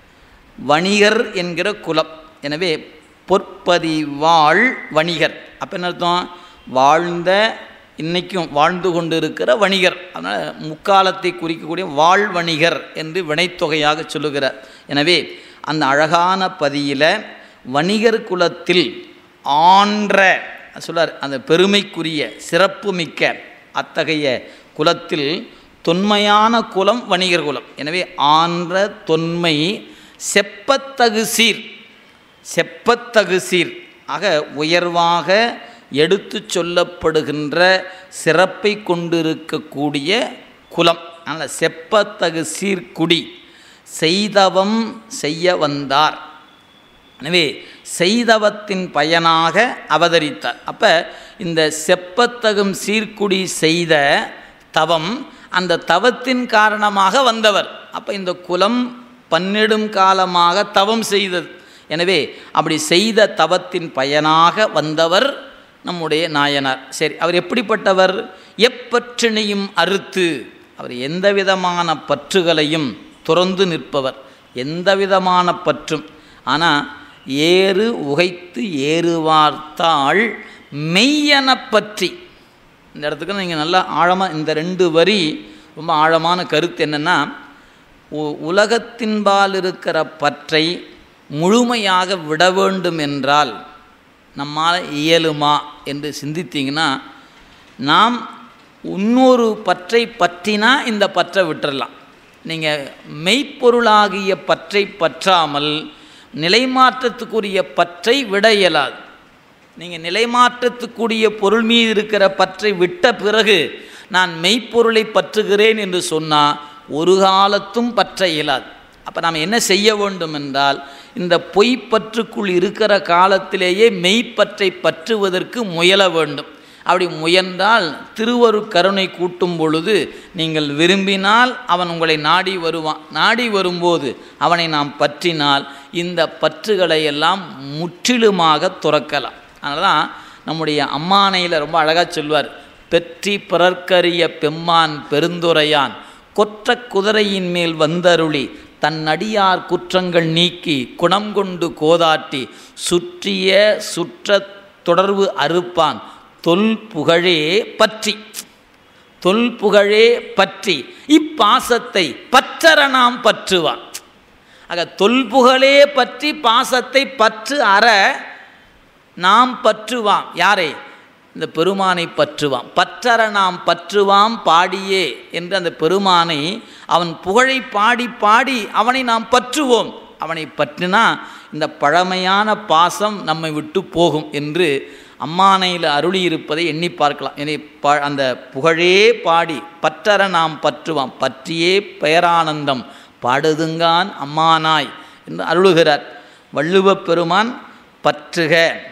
வணிகர் என்கிற குலம் எனவே பொற்பதி வாழ் வணிகர் அப்போ என்ன அர்த்தம் வாழ்ந்த இன்றைக்கும் வாழ்ந்து கொண்டு இருக்கிற வணிகர் அதனால் முக்காலத்தை குறிக்கக்கூடிய வாழ் வணிகர் என்று வினைத்தொகையாக சொல்லுகிறார் எனவே அந்த அழகான பதியில் வணிகர் குலத்தில் ஆன்ற சொல்லார் அந்த பெருமைக்குரிய சிறப்பு மிக்க அத்தகைய குலத்தில் தொன்மையான குலம் வணிகர் குலம் எனவே ஆன்ற தொன்மை செப்பத்தகு சீர் செப்பத்தகு சீர் ஆக உயர்வாக எடுத்து சொல்லப்படுகின்ற சிறப்பை கொண்டிருக்கக்கூடிய குலம் அதனால் செப்பத்தகு சீர்குடி செய்தவம் செய்ய வந்தார் எனவே செய்தவத்தின் பயனாக அவதரித்தார் அப்போ இந்த செப்பத்தகும் சீர்குடி செய்த தவம் அந்த தவத்தின் காரணமாக வந்தவர் அப்போ இந்த குலம் பன்னெடும் காலமாக தவம் செய்தது எனவே அப்படி செய்த தவத்தின் பயனாக வந்தவர் நம்முடைய நாயனார் சரி அவர் எப்படிப்பட்டவர் எப்பற்றினையும் அறுத்து அவர் எந்த விதமான பற்றுகளையும் துறந்து நிற்பவர் எந்த விதமான பற்றும் ஆனால் ஏறு உகைத்து ஏறுவார்த்தாள் மெய்யென பற்றி இந்த இடத்துக்கு நீங்கள் நல்லா ஆழமாக இந்த ரெண்டு வரி ரொம்ப ஆழமான கருத்து என்னென்னா உலகத்தின்பால் இருக்கிற பற்றை முழுமையாக விட வேண்டும் என்றால் நம்மால் இயலுமா என்று சிந்தித்தீங்கன்னா நாம் இன்னொரு பற்றை பற்றினா இந்த பற்றை விட்டுறலாம் நீங்கள் மெய்ப்பொருளாகிய பற்றை பற்றாமல் நிலைமாற்றத்துக்குரிய பற்றை விட இயலாது நீங்கள் நிலைமாற்றத்துக்குரிய பொருள் மீது இருக்கிற பற்றை விட்ட பிறகு நான் மெய்ப்பொருளை பற்றுகிறேன் என்று சொன்னால் ஒரு காலத்தும் பற்ற இயலாது அப்போ நாம் என்ன செய்ய வேண்டும் என்றால் இந்த பொய்ப்பற்றுக்குள் இருக்கிற காலத்திலேயே மெய்ப்பற்றை பற்றுவதற்கு முயல வேண்டும் அப்படி முயன்றால் திருவரு கருணை கூட்டும் பொழுது நீங்கள் விரும்பினால் அவன் உங்களை நாடி வருவான் நாடி வரும்போது அவனை நாம் பற்றினால் இந்த பற்றுகளை எல்லாம் முற்றிலுமாக துறக்கலாம் அதனால தான் நம்முடைய அம்மானையில் ரொம்ப அழகாக சொல்வார் பெற்றி பிறர்க்கரிய பெம்மான் பெருந்துரையான் கொற்ற குதிரையின் மேல் வந்தருளி தன் அடியார் குற்றங்கள் நீக்கி குணம் கொண்டு கோதாட்டி சுற்றிய சுற்ற தொடர்பு அறுப்பான் தொல் புகழே பற்றி தொல் புகழே பற்றி இப்பாசத்தை பற்றற நாம் பற்றுவான் ஆக தொல்புகழே பற்றி பாசத்தை பற்று அற நாம் பற்றுவாம் யாரை இந்த பெருமானை பற்றுவாம் பற்றற நாம் பற்றுவாம் பாடியே என்று அந்த பெருமானை அவன் புகழை பாடி பாடி அவனை நாம் பற்றுவோம் அவனை பற்றினா இந்த பழமையான பாசம் நம்மை விட்டு போகும் என்று அம்மானையில் அருளி இருப்பதை எண்ணி பார்க்கலாம் இனி ப அந்த புகழே பாடி பற்றற நாம் பற்றுவாம் பற்றியே பெயரானந்தம் பாடுதுங்கான் அம்மானாய் என்று அருளுகிறார் வள்ளுவப் பெருமான் பற்றுக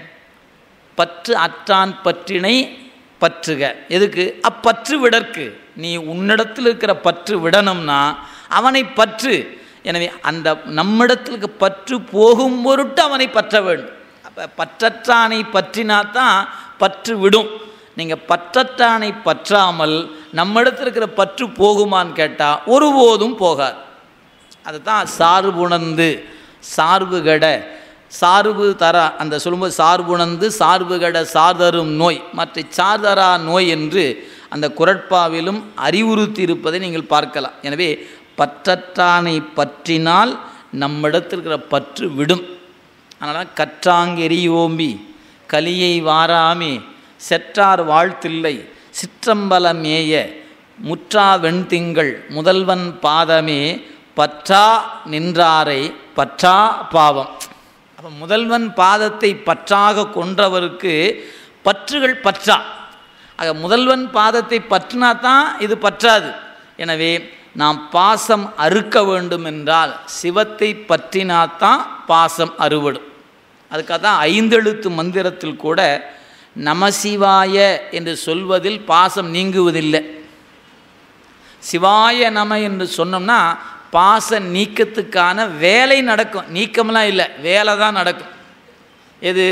பற்று அற்றான் பற்றினை பற்றுக எதுக்கு அப்பற்று விடற்கு நீ உன்னிடத்தில் இருக்கிற பற்று விடணும்னா அவனை பற்று எனவே அந்த நம்மிடத்திற்கு பற்று போகும் பொருட்டு அவனை பற்ற வேண்டும் அப்போ பற்றற்றானை பற்றினாதான் பற்று விடும் நீங்கள் பற்றற்றானை பற்றாமல் நம்மிடத்தில் இருக்கிற பற்று போகுமான்னு கேட்டால் ஒருபோதும் போகாது அதுதான் சார்புணர்ந்து சார்புகட சார்பு தர அந்த சொல்லும்போது சார்புணர்ந்து சார்புகட சார்தரும் நோய் மற்ற சார்தரா நோய் என்று அந்த குரட்பாவிலும் அறிவுறுத்தி இருப்பதை நீங்கள் பார்க்கலாம் எனவே பற்றற்றானை பற்றினால் நம்மிடத்தில் இருக்கிற பற்று விடும் அதனால் கற்றாங்கெரியோம்பி கலியை வாராமே செற்றார் வாழ்த்தில்லை சிற்றம்பலமேய முற்றா வெண்திங்கள் முதல்வன் பாதமே பற்றா நின்றாரை பற்றா பாவம் அப்போ முதல்வன் பாதத்தை பற்றாக கொன்றவருக்கு பற்றுகள் பற்றா ஆக முதல்வன் பாதத்தை பற்றினா தான் இது பற்றாது எனவே நாம் பாசம் அறுக்க வேண்டும் என்றால் சிவத்தை பற்றினாத்தான் பாசம் அறுபடும் அதுக்காக தான் ஐந்தெழுத்து மந்திரத்தில் கூட நமசிவாய என்று சொல்வதில் பாசம் நீங்குவதில்லை சிவாய நம என்று சொன்னோம்னா பாச நீக்கத்துக்கான வேலை நடக்கும் நீக்கம்லாம் இல்லை வேலை தான் நடக்கும் எது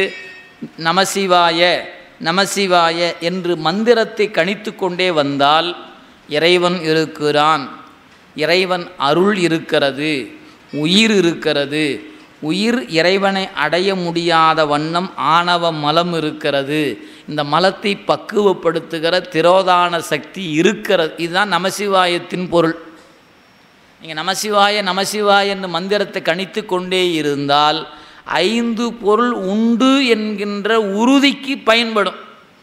நமசிவாய நமசிவாய என்று மந்திரத்தை கணித்து கொண்டே வந்தால் இறைவன் இருக்கிறான் இறைவன் அருள் இருக்கிறது உயிர் இருக்கிறது உயிர் இறைவனை அடைய முடியாத வண்ணம் ஆணவ மலம் இருக்கிறது இந்த மலத்தை பக்குவப்படுத்துகிற திரோதான சக்தி இருக்கிறது இதுதான் நமசிவாயத்தின் பொருள் நீங்கள் நமசிவாய நமசிவாய என்று மந்திரத்தை கணித்து கொண்டே இருந்தால் ஐந்து பொருள் உண்டு என்கின்ற உறுதிக்கு பயன்படும்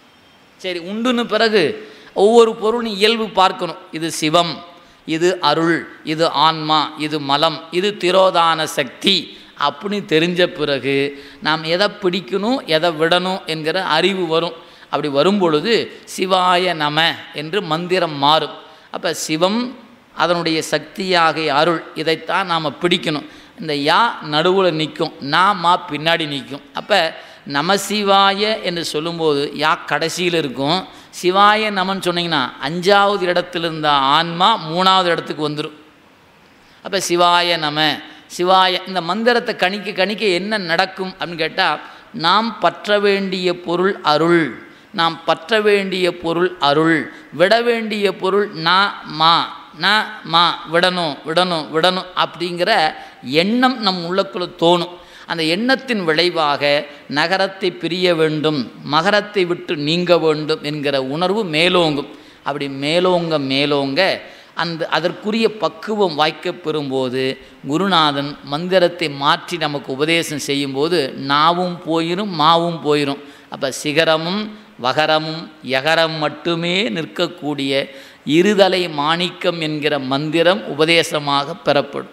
சரி உண்டுன்னு பிறகு ஒவ்வொரு பொருளும் இயல்பு பார்க்கணும் இது சிவம் இது அருள் இது ஆன்மா இது மலம் இது திரோதான சக்தி அப்படின்னு தெரிஞ்ச பிறகு நாம் எதை பிடிக்கணும் எதை விடணும் என்கிற அறிவு வரும் அப்படி வரும் பொழுது சிவாய நம என்று மந்திரம் மாறும் அப்போ சிவம் அதனுடைய சக்தியாகிய அருள் இதைத்தான் நாம் பிடிக்கணும் இந்த யா நடுவில் நிற்கும் நா மா பின்னாடி நிற்கும் அப்போ நமசிவாய என்று சொல்லும்போது யா கடைசியில் இருக்கும் சிவாய நமன் சொன்னீங்கன்னா அஞ்சாவது இடத்துல இருந்த ஆன்மா மூணாவது இடத்துக்கு வந்துடும் அப்போ சிவாய நம சிவாய இந்த மந்திரத்தை கணிக்க கணிக்க என்ன நடக்கும் அப்படின்னு கேட்டால் நாம் பற்ற வேண்டிய பொருள் அருள் நாம் பற்ற வேண்டிய பொருள் அருள் விட வேண்டிய பொருள் நா மா ந மா விடணும் விடணும் விடணும் அப்படிங்கிற எண்ணம் நம் உள்ளக்குள்ள தோணும் அந்த எண்ணத்தின் விளைவாக நகரத்தை பிரிய வேண்டும் மகரத்தை விட்டு நீங்க வேண்டும் என்கிற உணர்வு மேலோங்கும் அப்படி மேலோங்க மேலோங்க அந்த அதற்குரிய பக்குவம் வாய்க்கப் பெறும்போது குருநாதன் மந்திரத்தை மாற்றி நமக்கு உபதேசம் செய்யும்போது நாவும் போயிரும் மாவும் போயிரும் அப்போ சிகரமும் வகரமும் யகரம் மட்டுமே நிற்கக்கூடிய இருதலை மாணிக்கம் என்கிற மந்திரம் உபதேசமாக பெறப்படும்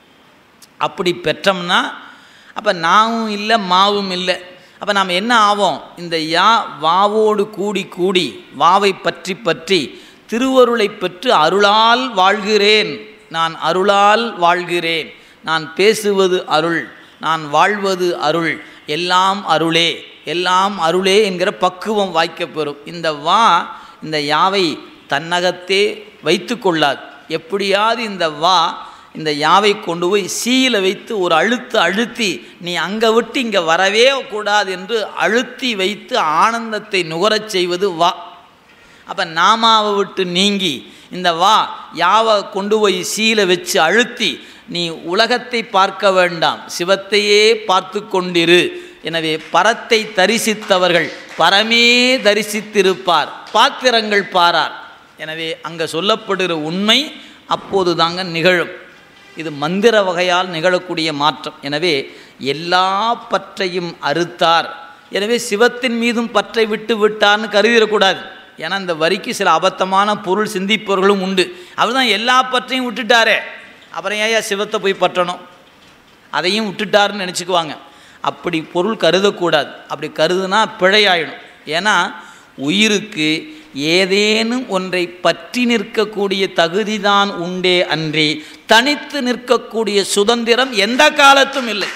அப்படி பெற்றோம்னா அப்போ நாவும் இல்லை மாவும் இல்லை அப்போ நாம் என்ன ஆவோம் இந்த யா வாவோடு கூடி கூடி வாவை பற்றி பற்றி திருவருளை பெற்று அருளால் வாழ்கிறேன் நான் அருளால் வாழ்கிறேன் நான் பேசுவது அருள் நான் வாழ்வது அருள் எல்லாம் அருளே எல்லாம் அருளே என்கிற பக்குவம் வாய்க்கப்பெறும் இந்த வா இந்த யாவை தன்னகத்தே வைத்து கொள்ளாது எப்படியாவது இந்த வா இந்த யாவை கொண்டு போய் சீல வைத்து ஒரு அழுத்து அழுத்தி நீ அங்கே விட்டு இங்கே வரவே கூடாது என்று அழுத்தி வைத்து ஆனந்தத்தை நுகரச் செய்வது வா அப்போ நாமாவை விட்டு நீங்கி இந்த வா யாவை கொண்டு போய் சீல வச்சு அழுத்தி நீ உலகத்தை பார்க்க வேண்டாம் சிவத்தையே பார்த்து கொண்டிரு எனவே பரத்தை தரிசித்தவர்கள் பரமே தரிசித்திருப்பார் பாத்திரங்கள் பாரார் எனவே அங்கே சொல்லப்படுகிற உண்மை அப்போது தாங்க நிகழும் இது மந்திர வகையால் நிகழக்கூடிய மாற்றம் எனவே எல்லா பற்றையும் அறுத்தார் எனவே சிவத்தின் மீதும் பற்றை விட்டு விட்டார்னு கருதிடக்கூடாது ஏன்னா இந்த வரிக்கு சில அபத்தமான பொருள் சிந்திப்பவர்களும் உண்டு அவர் தான் எல்லா பற்றையும் விட்டுட்டாரே அப்புறம் ஏன் சிவத்தை போய் பற்றணும் அதையும் விட்டுட்டாருன்னு நினச்சிக்குவாங்க அப்படி பொருள் கருதக்கூடாது அப்படி கருதுனா பிழையாயிடும் ஏன்னா உயிருக்கு ஏதேனும் ஒன்றை பற்றி நிற்கக்கூடிய தகுதிதான் உண்டே அன்றி தனித்து நிற்கக்கூடிய சுதந்திரம் எந்த காலத்தும் இல்லை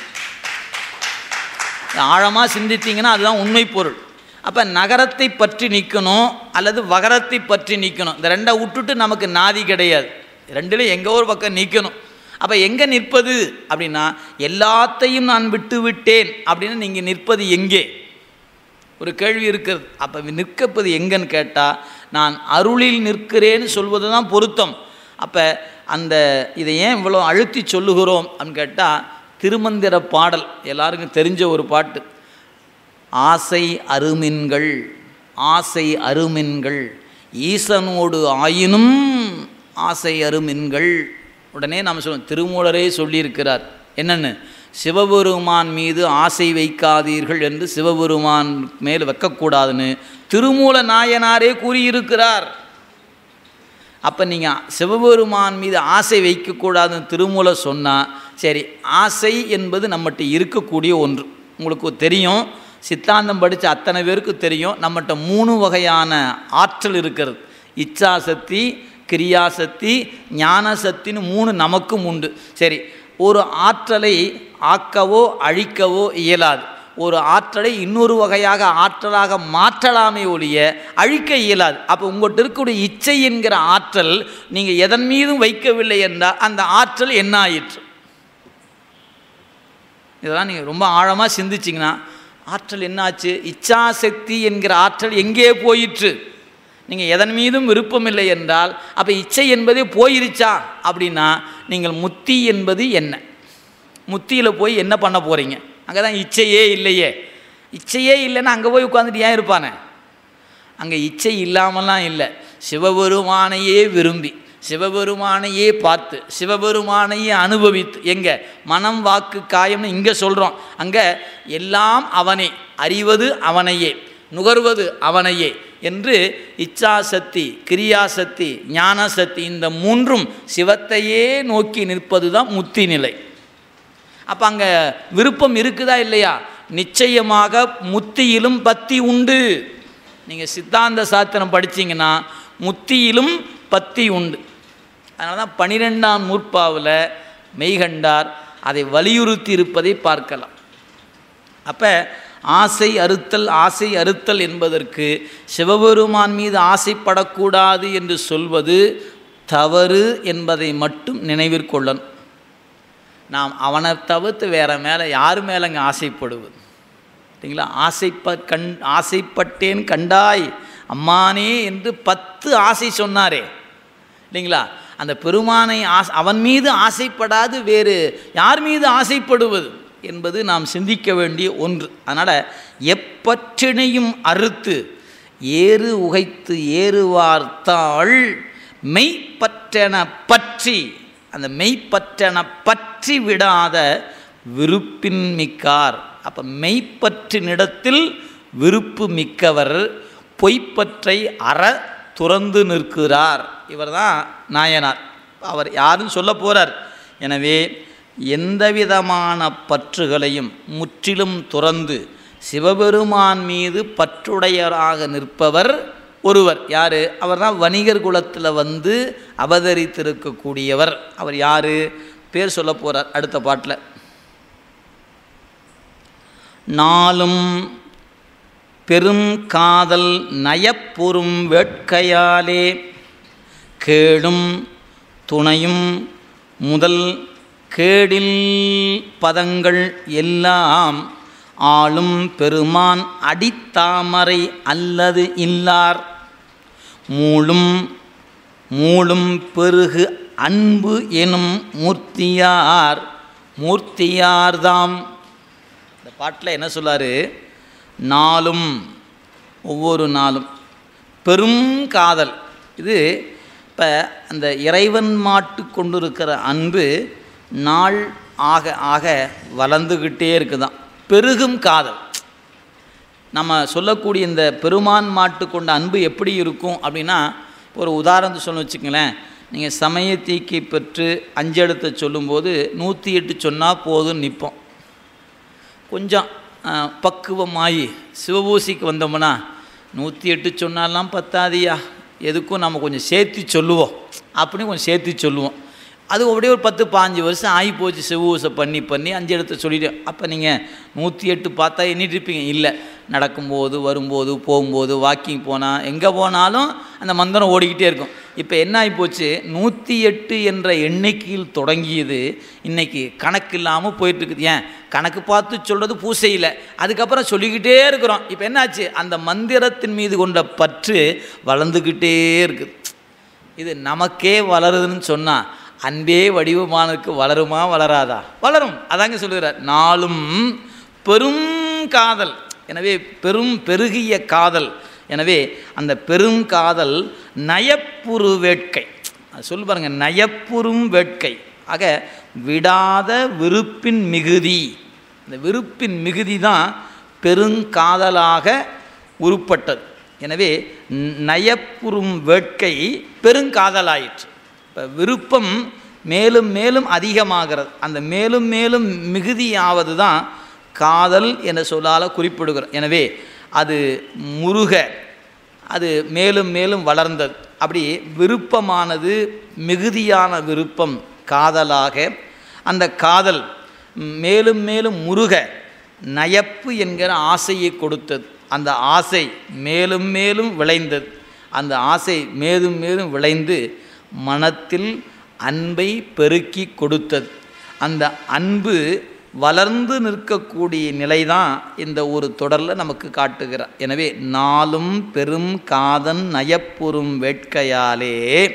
ஆழமாக சிந்தித்தீங்கன்னா அதுதான் உண்மை பொருள் அப்போ நகரத்தை பற்றி நிற்கணும் அல்லது வகரத்தை பற்றி நிற்கணும் இந்த ரெண்டை விட்டுட்டு நமக்கு நாதி கிடையாது ரெண்டுலையும் எங்கே ஒரு பக்கம் நிற்கணும் அப்போ எங்கே நிற்பது அப்படின்னா எல்லாத்தையும் நான் விட்டு விட்டேன் அப்படின்னு நீங்கள் நிற்பது எங்கே ஒரு கேள்வி இருக்கிறது அப்போ நிற்கப்பது எங்கன்னு கேட்டால் நான் அருளில் நிற்கிறேன்னு சொல்வது தான் பொருத்தம் அப்போ அந்த இதை ஏன் இவ்வளோ அழுத்தி சொல்லுகிறோம் அப்படின்னு கேட்டால் திருமந்திர பாடல் எல்லாருக்கும் தெரிஞ்ச ஒரு பாட்டு ஆசை அருமின்கள் ஆசை அருமின்கள் ஈசனோடு ஆயினும் ஆசை அருமின்கள் உடனே நாம் சொல்லுவோம் திருமூலரே சொல்லியிருக்கிறார் என்னென்னு சிவபெருமான் மீது ஆசை வைக்காதீர்கள் என்று சிவபெருமான் மேல் வைக்கக்கூடாதுன்னு திருமூல நாயனாரே கூறியிருக்கிறார் அப்போ நீங்கள் சிவபெருமான் மீது ஆசை வைக்கக்கூடாதுன்னு திருமூல சொன்னால் சரி ஆசை என்பது நம்மகிட்ட இருக்கக்கூடிய ஒன்று உங்களுக்கு தெரியும் சித்தாந்தம் படித்த அத்தனை பேருக்கு தெரியும் நம்மகிட்ட மூணு வகையான ஆற்றல் இருக்கிறது இச்சாசக்தி கிரியாசக்தி ஞானசக்தின்னு மூணு நமக்கும் உண்டு சரி ஒரு ஆற்றலை ஆக்கவோ அழிக்கவோ இயலாது ஒரு ஆற்றலை இன்னொரு வகையாக ஆற்றலாக மாற்றலாமே ஒழிய அழிக்க இயலாது அப்போ உங்கள்கிட்ட இருக்கக்கூடிய இச்சை என்கிற ஆற்றல் நீங்கள் எதன் மீதும் வைக்கவில்லை என்றால் அந்த ஆற்றல் என்ன ஆயிற்று இதெல்லாம் நீங்கள் ரொம்ப ஆழமாக சிந்திச்சிங்கன்னா ஆற்றல் என்னாச்சு இச்சாசக்தி என்கிற ஆற்றல் எங்கே போயிற்று நீங்கள் எதன் மீதும் விருப்பமில்லை என்றால் அப்போ இச்சை என்பதே போயிருச்சா அப்படின்னா நீங்கள் முத்தி என்பது என்ன முத்தியில் போய் என்ன பண்ண போகிறீங்க அங்கே தான் இச்சையே இல்லையே இச்சையே இல்லைன்னா அங்கே போய் உட்காந்துட்டு ஏன் இருப்பானே அங்கே இச்சை இல்லாமலாம் இல்லை சிவபெருமானையே விரும்பி சிவபெருமானையே பார்த்து சிவபெருமானையே அனுபவித்து எங்கே மனம் வாக்கு காயம்னு இங்கே சொல்கிறோம் அங்கே எல்லாம் அவனே அறிவது அவனையே நுகர்வது அவனையே என்று இச்சாசக்தி கிரியாசக்தி ஞானசக்தி இந்த மூன்றும் சிவத்தையே நோக்கி நிற்பது தான் முத்தி நிலை அப்போ அங்கே விருப்பம் இருக்குதா இல்லையா நிச்சயமாக முத்தியிலும் பத்தி உண்டு நீங்கள் சித்தாந்த சாத்திரம் படிச்சீங்கன்னா முத்தியிலும் பத்தி உண்டு அதனால தான் பனிரெண்டாம் நூற்பாவில் மெய்கண்டார் அதை வலியுறுத்தி இருப்பதை பார்க்கலாம் அப்போ ஆசை அறுத்தல் ஆசை அறுத்தல் என்பதற்கு சிவபெருமான் மீது ஆசைப்படக்கூடாது என்று சொல்வது தவறு என்பதை மட்டும் நினைவிற்கொள்ளணும் நாம் அவனை தவிர்த்து வேற மேலே யார் மேலேங்க ஆசைப்படுவது சரிங்களா ஆசைப்ப கண் ஆசைப்பட்டேன் கண்டாய் அம்மானே என்று பத்து ஆசை சொன்னாரே இல்லைங்களா அந்த பெருமானை ஆஸ் அவன் மீது ஆசைப்படாது வேறு யார் மீது ஆசைப்படுவது என்பது நாம் சிந்திக்க வேண்டிய ஒன்று அதனால் எப்பற்றினையும் அறுத்து ஏறு உகைத்து ஏறுவார்த்தாள் மெய்ப்பற்றென பற்றி அந்த மெய்ப்பற்றென பற்றி விடாத விருப்பின் மிக்கார் அப்போ மெய்ப்பற்றினிடத்தில் விருப்பு மிக்கவர் பொய்ப்பற்றை அற துறந்து நிற்கிறார் இவர் தான் நாயனார் அவர் யாரும் சொல்ல போகிறார் எனவே எந்த விதமான பற்றுகளையும் முற்றிலும் துறந்து சிவபெருமான் மீது பற்றுடையராக நிற்பவர் ஒருவர் யார் அவர் தான் வணிகர் குலத்தில் வந்து அவதரித்திருக்கக்கூடியவர் அவர் யார் பேர் சொல்ல போகிறார் அடுத்த பாட்டில் நாளும் பெரும் காதல் நயப்புறும் வேட்கையாலே கேடும் துணையும் முதல் கேடில் பதங்கள் எல்லாம் ஆளும் பெருமான் அடித்தாமரை அல்லது இல்லார் மூளும் மூளும் பெருகு அன்பு எனும் மூர்த்தியார் மூர்த்தியார்தாம் இந்த பாட்டில் என்ன சொல்லாரு நாளும் ஒவ்வொரு நாளும் பெரும் காதல் இது இப்போ அந்த இறைவன் மாட்டு கொண்டிருக்கிற அன்பு நாள் ஆக ஆக வளர்ந்துக்கிட்டே இருக்குதான் பெருகும் காதல் நம்ம சொல்லக்கூடிய இந்த பெருமான் மாட்டு கொண்ட அன்பு எப்படி இருக்கும் அப்படின்னா ஒரு உதாரணத்தை சொல்ல வச்சுங்களேன் நீங்கள் சமயத்தீக்கை பெற்று அஞ்செழுத்தை சொல்லும்போது நூற்றி எட்டு சொன்னால் போதும்னு நிற்போம் கொஞ்சம் அஹ், பக்குவமாயி சிவபூசிக்கு வந்தோம்னா நூற்றி எட்டு சொன்னாலாம் பத்தாதியா எதுக்கும் நம்ம கொஞ்சம் சேர்த்து சொல்லுவோம் அப்படின்னு கொஞ்சம் சேர்த்து சொல்லுவோம் அது அப்படியே ஒரு பத்து பாஞ்சு வருஷம் ஆகி போச்சு சிவபூசை பண்ணி பண்ணி அஞ்சு இடத்த சொல்லிட்டு அப்போ நீங்கள் நூற்றி எட்டு பார்த்தா எண்ணிட்டு இருப்பீங்க இல்லை நடக்கும்போது வரும்போது போகும்போது வாக்கிங் போனால் எங்கே போனாலும் அந்த மந்திரம் ஓடிக்கிட்டே இருக்கும் இப்போ என்ன ஆகி போச்சு நூற்றி எட்டு என்ற எண்ணிக்கையில் தொடங்கியது இன்னைக்கு கணக்கு இல்லாமல் போயிட்டு இருக்குது ஏன் கணக்கு பார்த்து சொல்கிறது பூசையில் அதுக்கப்புறம் சொல்லிக்கிட்டே இருக்கிறோம் இப்போ என்னாச்சு அந்த மந்திரத்தின் மீது கொண்ட பற்று வளர்ந்துக்கிட்டே இருக்குது இது நமக்கே வளருதுன்னு சொன்னால் அன்பே வடிவமானதுக்கு வளருமா வளராதா வளரும் அதாங்க சொல்லுகிறார் நாளும் பெரும் காதல் எனவே பெரும் பெருகிய காதல் எனவே அந்த பெரும் காதல் நயப்புரு வேட்கை அது சொல்லு பாருங்க நயப்புறும் வேட்கை ஆக விடாத விருப்பின் மிகுதி இந்த விருப்பின் மிகுதி தான் பெருங்காதலாக உருப்பட்டது எனவே ந- நயப்புறும் வேட்கை பெருங்காதலாயிற்று இப்போ விருப்பம் மேலும் மேலும் அதிகமாகிறது அந்த மேலும் மேலும் மிகுதியாவது தான் காதல் என்ற சொல்லால் குறிப்பிடுகிறோம் எனவே அது முருக அது மேலும் மேலும் வளர்ந்தது அப்படி விருப்பமானது மிகுதியான விருப்பம் காதலாக அந்த காதல் மேலும் மேலும் முருக நயப்பு என்கிற ஆசையை கொடுத்தது அந்த ஆசை மேலும் மேலும் விளைந்தது அந்த ஆசை மேலும் மேலும் விளைந்து மனத்தில் அன்பை பெருக்கி கொடுத்தது அந்த அன்பு வளர்ந்து நிற்கக்கூடிய நிலைதான் இந்த ஒரு தொடரில் நமக்கு காட்டுகிறார் எனவே நாளும் பெரும் காதன் நயப்புறும் வேட்கையாலே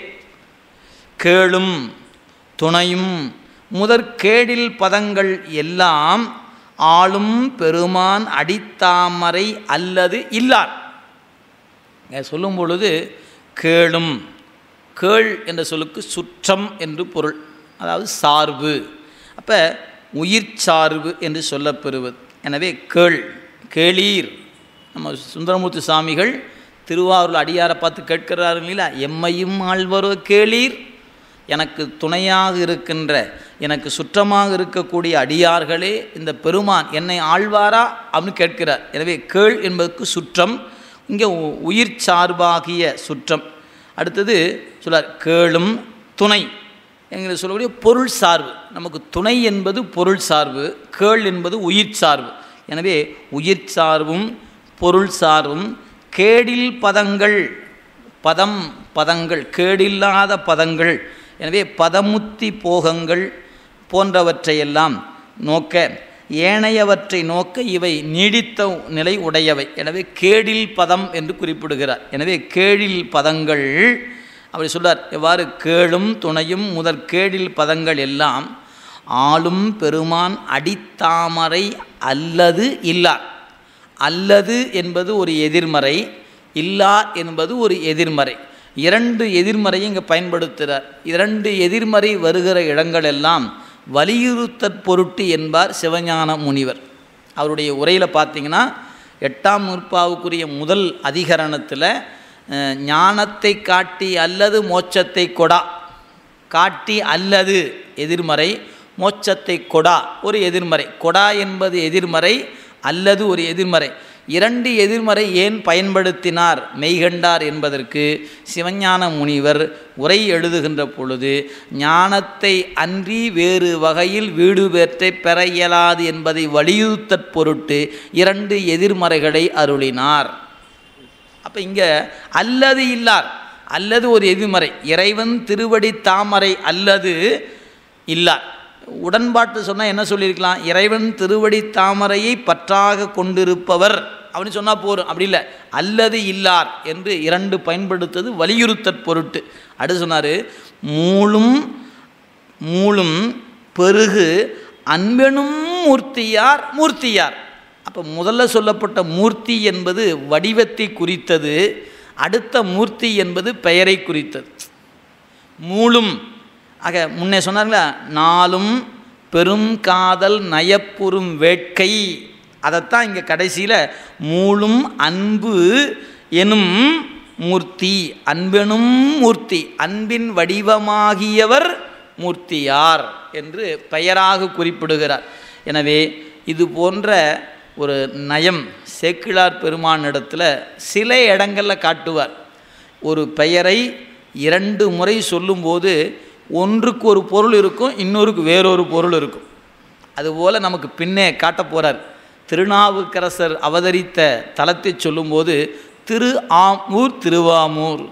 கேளும் துணையும் முதற்கேடில் பதங்கள் எல்லாம் ஆளும் பெருமான் அடித்தாமரை அல்லது இல்லார் இங்க சொல்லும் பொழுது கேளும் கேள் என்ற சொல்லுக்கு சுற்றம் என்று பொருள் அதாவது சார்பு அப்போ உயிர் சார்பு என்று சொல்லப்பெறுவது எனவே கேள் கேளீர் நம்ம சுந்தரமூர்த்தி சாமிகள் திருவாரூர் அடியாரை பார்த்து கேட்கிறார்கள் இல்லையா எம்மையும் ஆழ்வரோ கேளீர் எனக்கு துணையாக இருக்கின்ற எனக்கு சுற்றமாக இருக்கக்கூடிய அடியார்களே இந்த பெருமான் என்னை ஆழ்வாரா அப்படின்னு கேட்கிறார் எனவே கேள் என்பதற்கு சுற்றம் இங்கே உ- உயிர் சார்பாகிய சுற்றம் அடுத்தது சொல்லார் கேளும் துணை எங்களை சொல்லக்கூடிய பொருள் சார்பு நமக்கு துணை என்பது பொருள் சார்பு கேள் என்பது உயிர் சார்பு எனவே உயிர் சார்பும் பொருள் சார்பும் கேடில் பதங்கள் பதம் பதங்கள் கேடில்லாத பதங்கள் எனவே பதமுத்தி போகங்கள் போன்றவற்றையெல்லாம் நோக்க ஏனையவற்றை நோக்க இவை நீடித்த நிலை உடையவை எனவே கேடில் பதம் என்று குறிப்பிடுகிறார் எனவே கேடில் பதங்கள் அப்படி சொல்றார் எவ்வாறு கேளும் துணையும் முதற் கேடில் பதங்கள் எல்லாம் ஆளும் பெருமான் அடித்தாமரை அல்லது இல்லார் அல்லது என்பது ஒரு எதிர்மறை இல்லார் என்பது ஒரு எதிர்மறை இரண்டு எதிர்மறையை இங்கே பயன்படுத்துகிறார் இரண்டு எதிர்மறை வருகிற இடங்களெல்லாம் வலியுறுத்தற் பொருட்டு என்பார் சிவஞான முனிவர் அவருடைய உரையில் பார்த்தீங்கன்னா எட்டாம் நூற்பாவுக்குரிய முதல் அதிகரணத்தில் அஹ், ஞானத்தை காட்டி அல்லது மோட்சத்தை கொடா காட்டி அல்லது எதிர்மறை மோட்சத்தை கொடா ஒரு எதிர்மறை கொடா என்பது எதிர்மறை அல்லது ஒரு எதிர்மறை இரண்டு எதிர்மறை ஏன் பயன்படுத்தினார் மெய்கண்டார் என்பதற்கு சிவஞான முனிவர் உரை எழுதுகின்ற பொழுது ஞானத்தை அன்றி வேறு வகையில் வீடு பேற்றை பெற இயலாது என்பதை வலியுறுத்தற் பொருட்டு இரண்டு எதிர்மறைகளை அருளினார் அப்போ இங்கே அல்லது இல்லார் அல்லது ஒரு எதிர்மறை இறைவன் திருவடி தாமரை அல்லது இல்லார் உடன்பாட்டு சொன்னால் என்ன சொல்லியிருக்கலாம் இறைவன் திருவடி தாமரையை பற்றாக கொண்டிருப்பவர் அப்படின்னு சொன்னால் போரும் அப்படி இல்லை அல்லது இல்லார் என்று இரண்டு பயன்படுத்தது வலியுறுத்தற் பொருட்டு அடுத்து சொன்னார் மூளும் மூளும் பெருகு அன்பெனும் மூர்த்தியார் மூர்த்தியார் அப்போ முதல்ல சொல்லப்பட்ட மூர்த்தி என்பது வடிவத்தை குறித்தது அடுத்த மூர்த்தி என்பது பெயரை குறித்தது மூளும் ஆக முன்னே சொன்னார்களா நாளும் பெரும் காதல் நயப்புறும் வேட்கை அதைத்தான் இங்கே கடைசியில் மூளும் அன்பு எனும் மூர்த்தி அன்பெனும் மூர்த்தி அன்பின் வடிவமாகியவர் மூர்த்தியார் என்று பெயராக குறிப்பிடுகிறார் எனவே இது போன்ற ஒரு நயம் சேக்கிழார் பெருமானிடத்தில் சில இடங்களில் காட்டுவார் ஒரு பெயரை இரண்டு முறை சொல்லும்போது ஒன்றுக்கு ஒரு பொருள் இருக்கும் இன்னொருக்கு வேறொரு பொருள் இருக்கும் அதுபோல் நமக்கு பின்னே காட்டப் போகிறார் திருநாவுக்கரசர் அவதரித்த தலத்தை சொல்லும்போது திரு ஆமூர் திருவாமூர்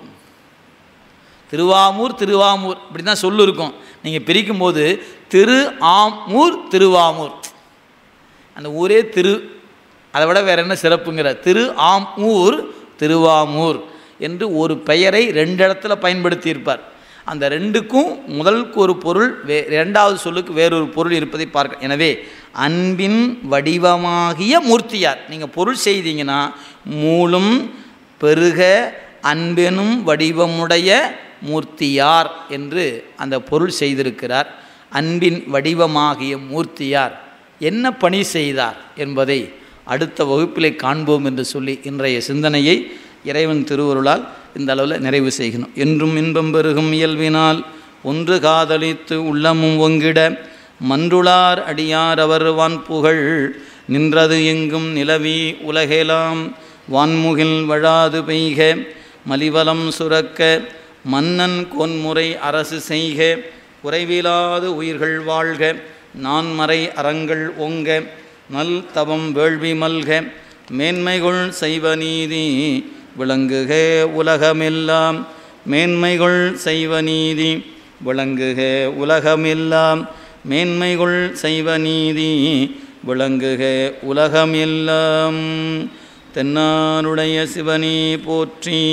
திருவாமூர் திருவாமூர் இப்படி தான் சொல்லு இருக்கும் நீங்கள் பிரிக்கும்போது திரு ஆமூர் திருவாமூர் அந்த ஊரே திரு அதை விட வேறு என்ன சிறப்புங்கிற திரு ஆம் ஊர் திருவாமூர் என்று ஒரு பெயரை ரெண்டு இடத்துல பயன்படுத்தியிருப்பார் அந்த ரெண்டுக்கும் முதலுக்கு ஒரு பொருள் வே இரண்டாவது சொல்லுக்கு வேறொரு பொருள் இருப்பதை பார்க்க எனவே அன்பின் வடிவமாகிய மூர்த்தியார் நீங்கள் பொருள் செய்தீங்கன்னா மூலும் பெருக அன்பெனும் வடிவமுடைய மூர்த்தியார் என்று அந்த பொருள் செய்திருக்கிறார் அன்பின் வடிவமாகிய மூர்த்தியார் என்ன பணி செய்தார் என்பதை அடுத்த வகுப்பிலே காண்போம் என்று சொல்லி இன்றைய சிந்தனையை இறைவன் திருவருளால் இந்த அளவில் நிறைவு செய்கணும் என்றும் இன்பம் பெருகும் இயல்பினால் ஒன்று காதலித்து உள்ளமும் ஒங்கிட மன்றுளார் அடியார் அவர் வான்புகழ் நின்றது எங்கும் நிலவி உலகெலாம் வான்முகில் வழாது பெய்க மலிவலம் சுரக்க மன்னன் கொன்முறை அரசு செய்க குறைவிலாது உயிர்கள் வாழ்க நான்மறை அறங்கள் ஒங்க நல் தவம் வேள்வி மல்க மேன்மைகள் செய்வ நீதி விளங்குக உலகமெல்லாம் மேன்மைகள் செய்வ நீதி விளங்குக உலகமெல்லாம் மேன்மைகள் செய்வ நீதி விளங்குக உலகமெல்லாம் தென்னாருடைய சிவனே போற்றி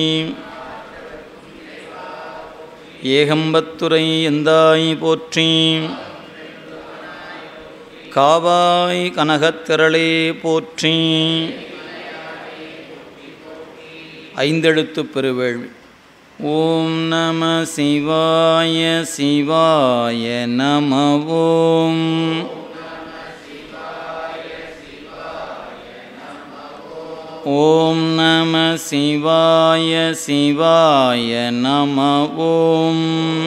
ஏகம்பத்துரை எந்தாய் போற்றி காவாய் கனகத்திரளே போற்றி ஐந்தெழுத்து பெருவேள்வி ஓம் நம சிவாய சிவாய நம ஓம் ஓம் நம சிவாய சிவாய நம ஓம்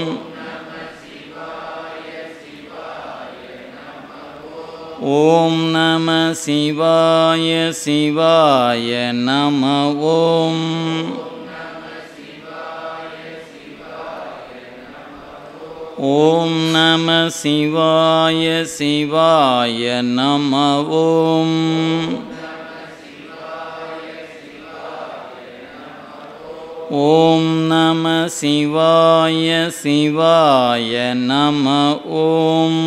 ஓம் நம சிவாய சிவாய நம ஓம் ஓம் நம சிவாய சிவாய நம ஓம் ஓம் நம சிவாய சிவாய நம ஓம்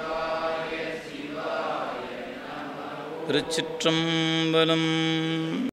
திருச்சிற்றம்பலம்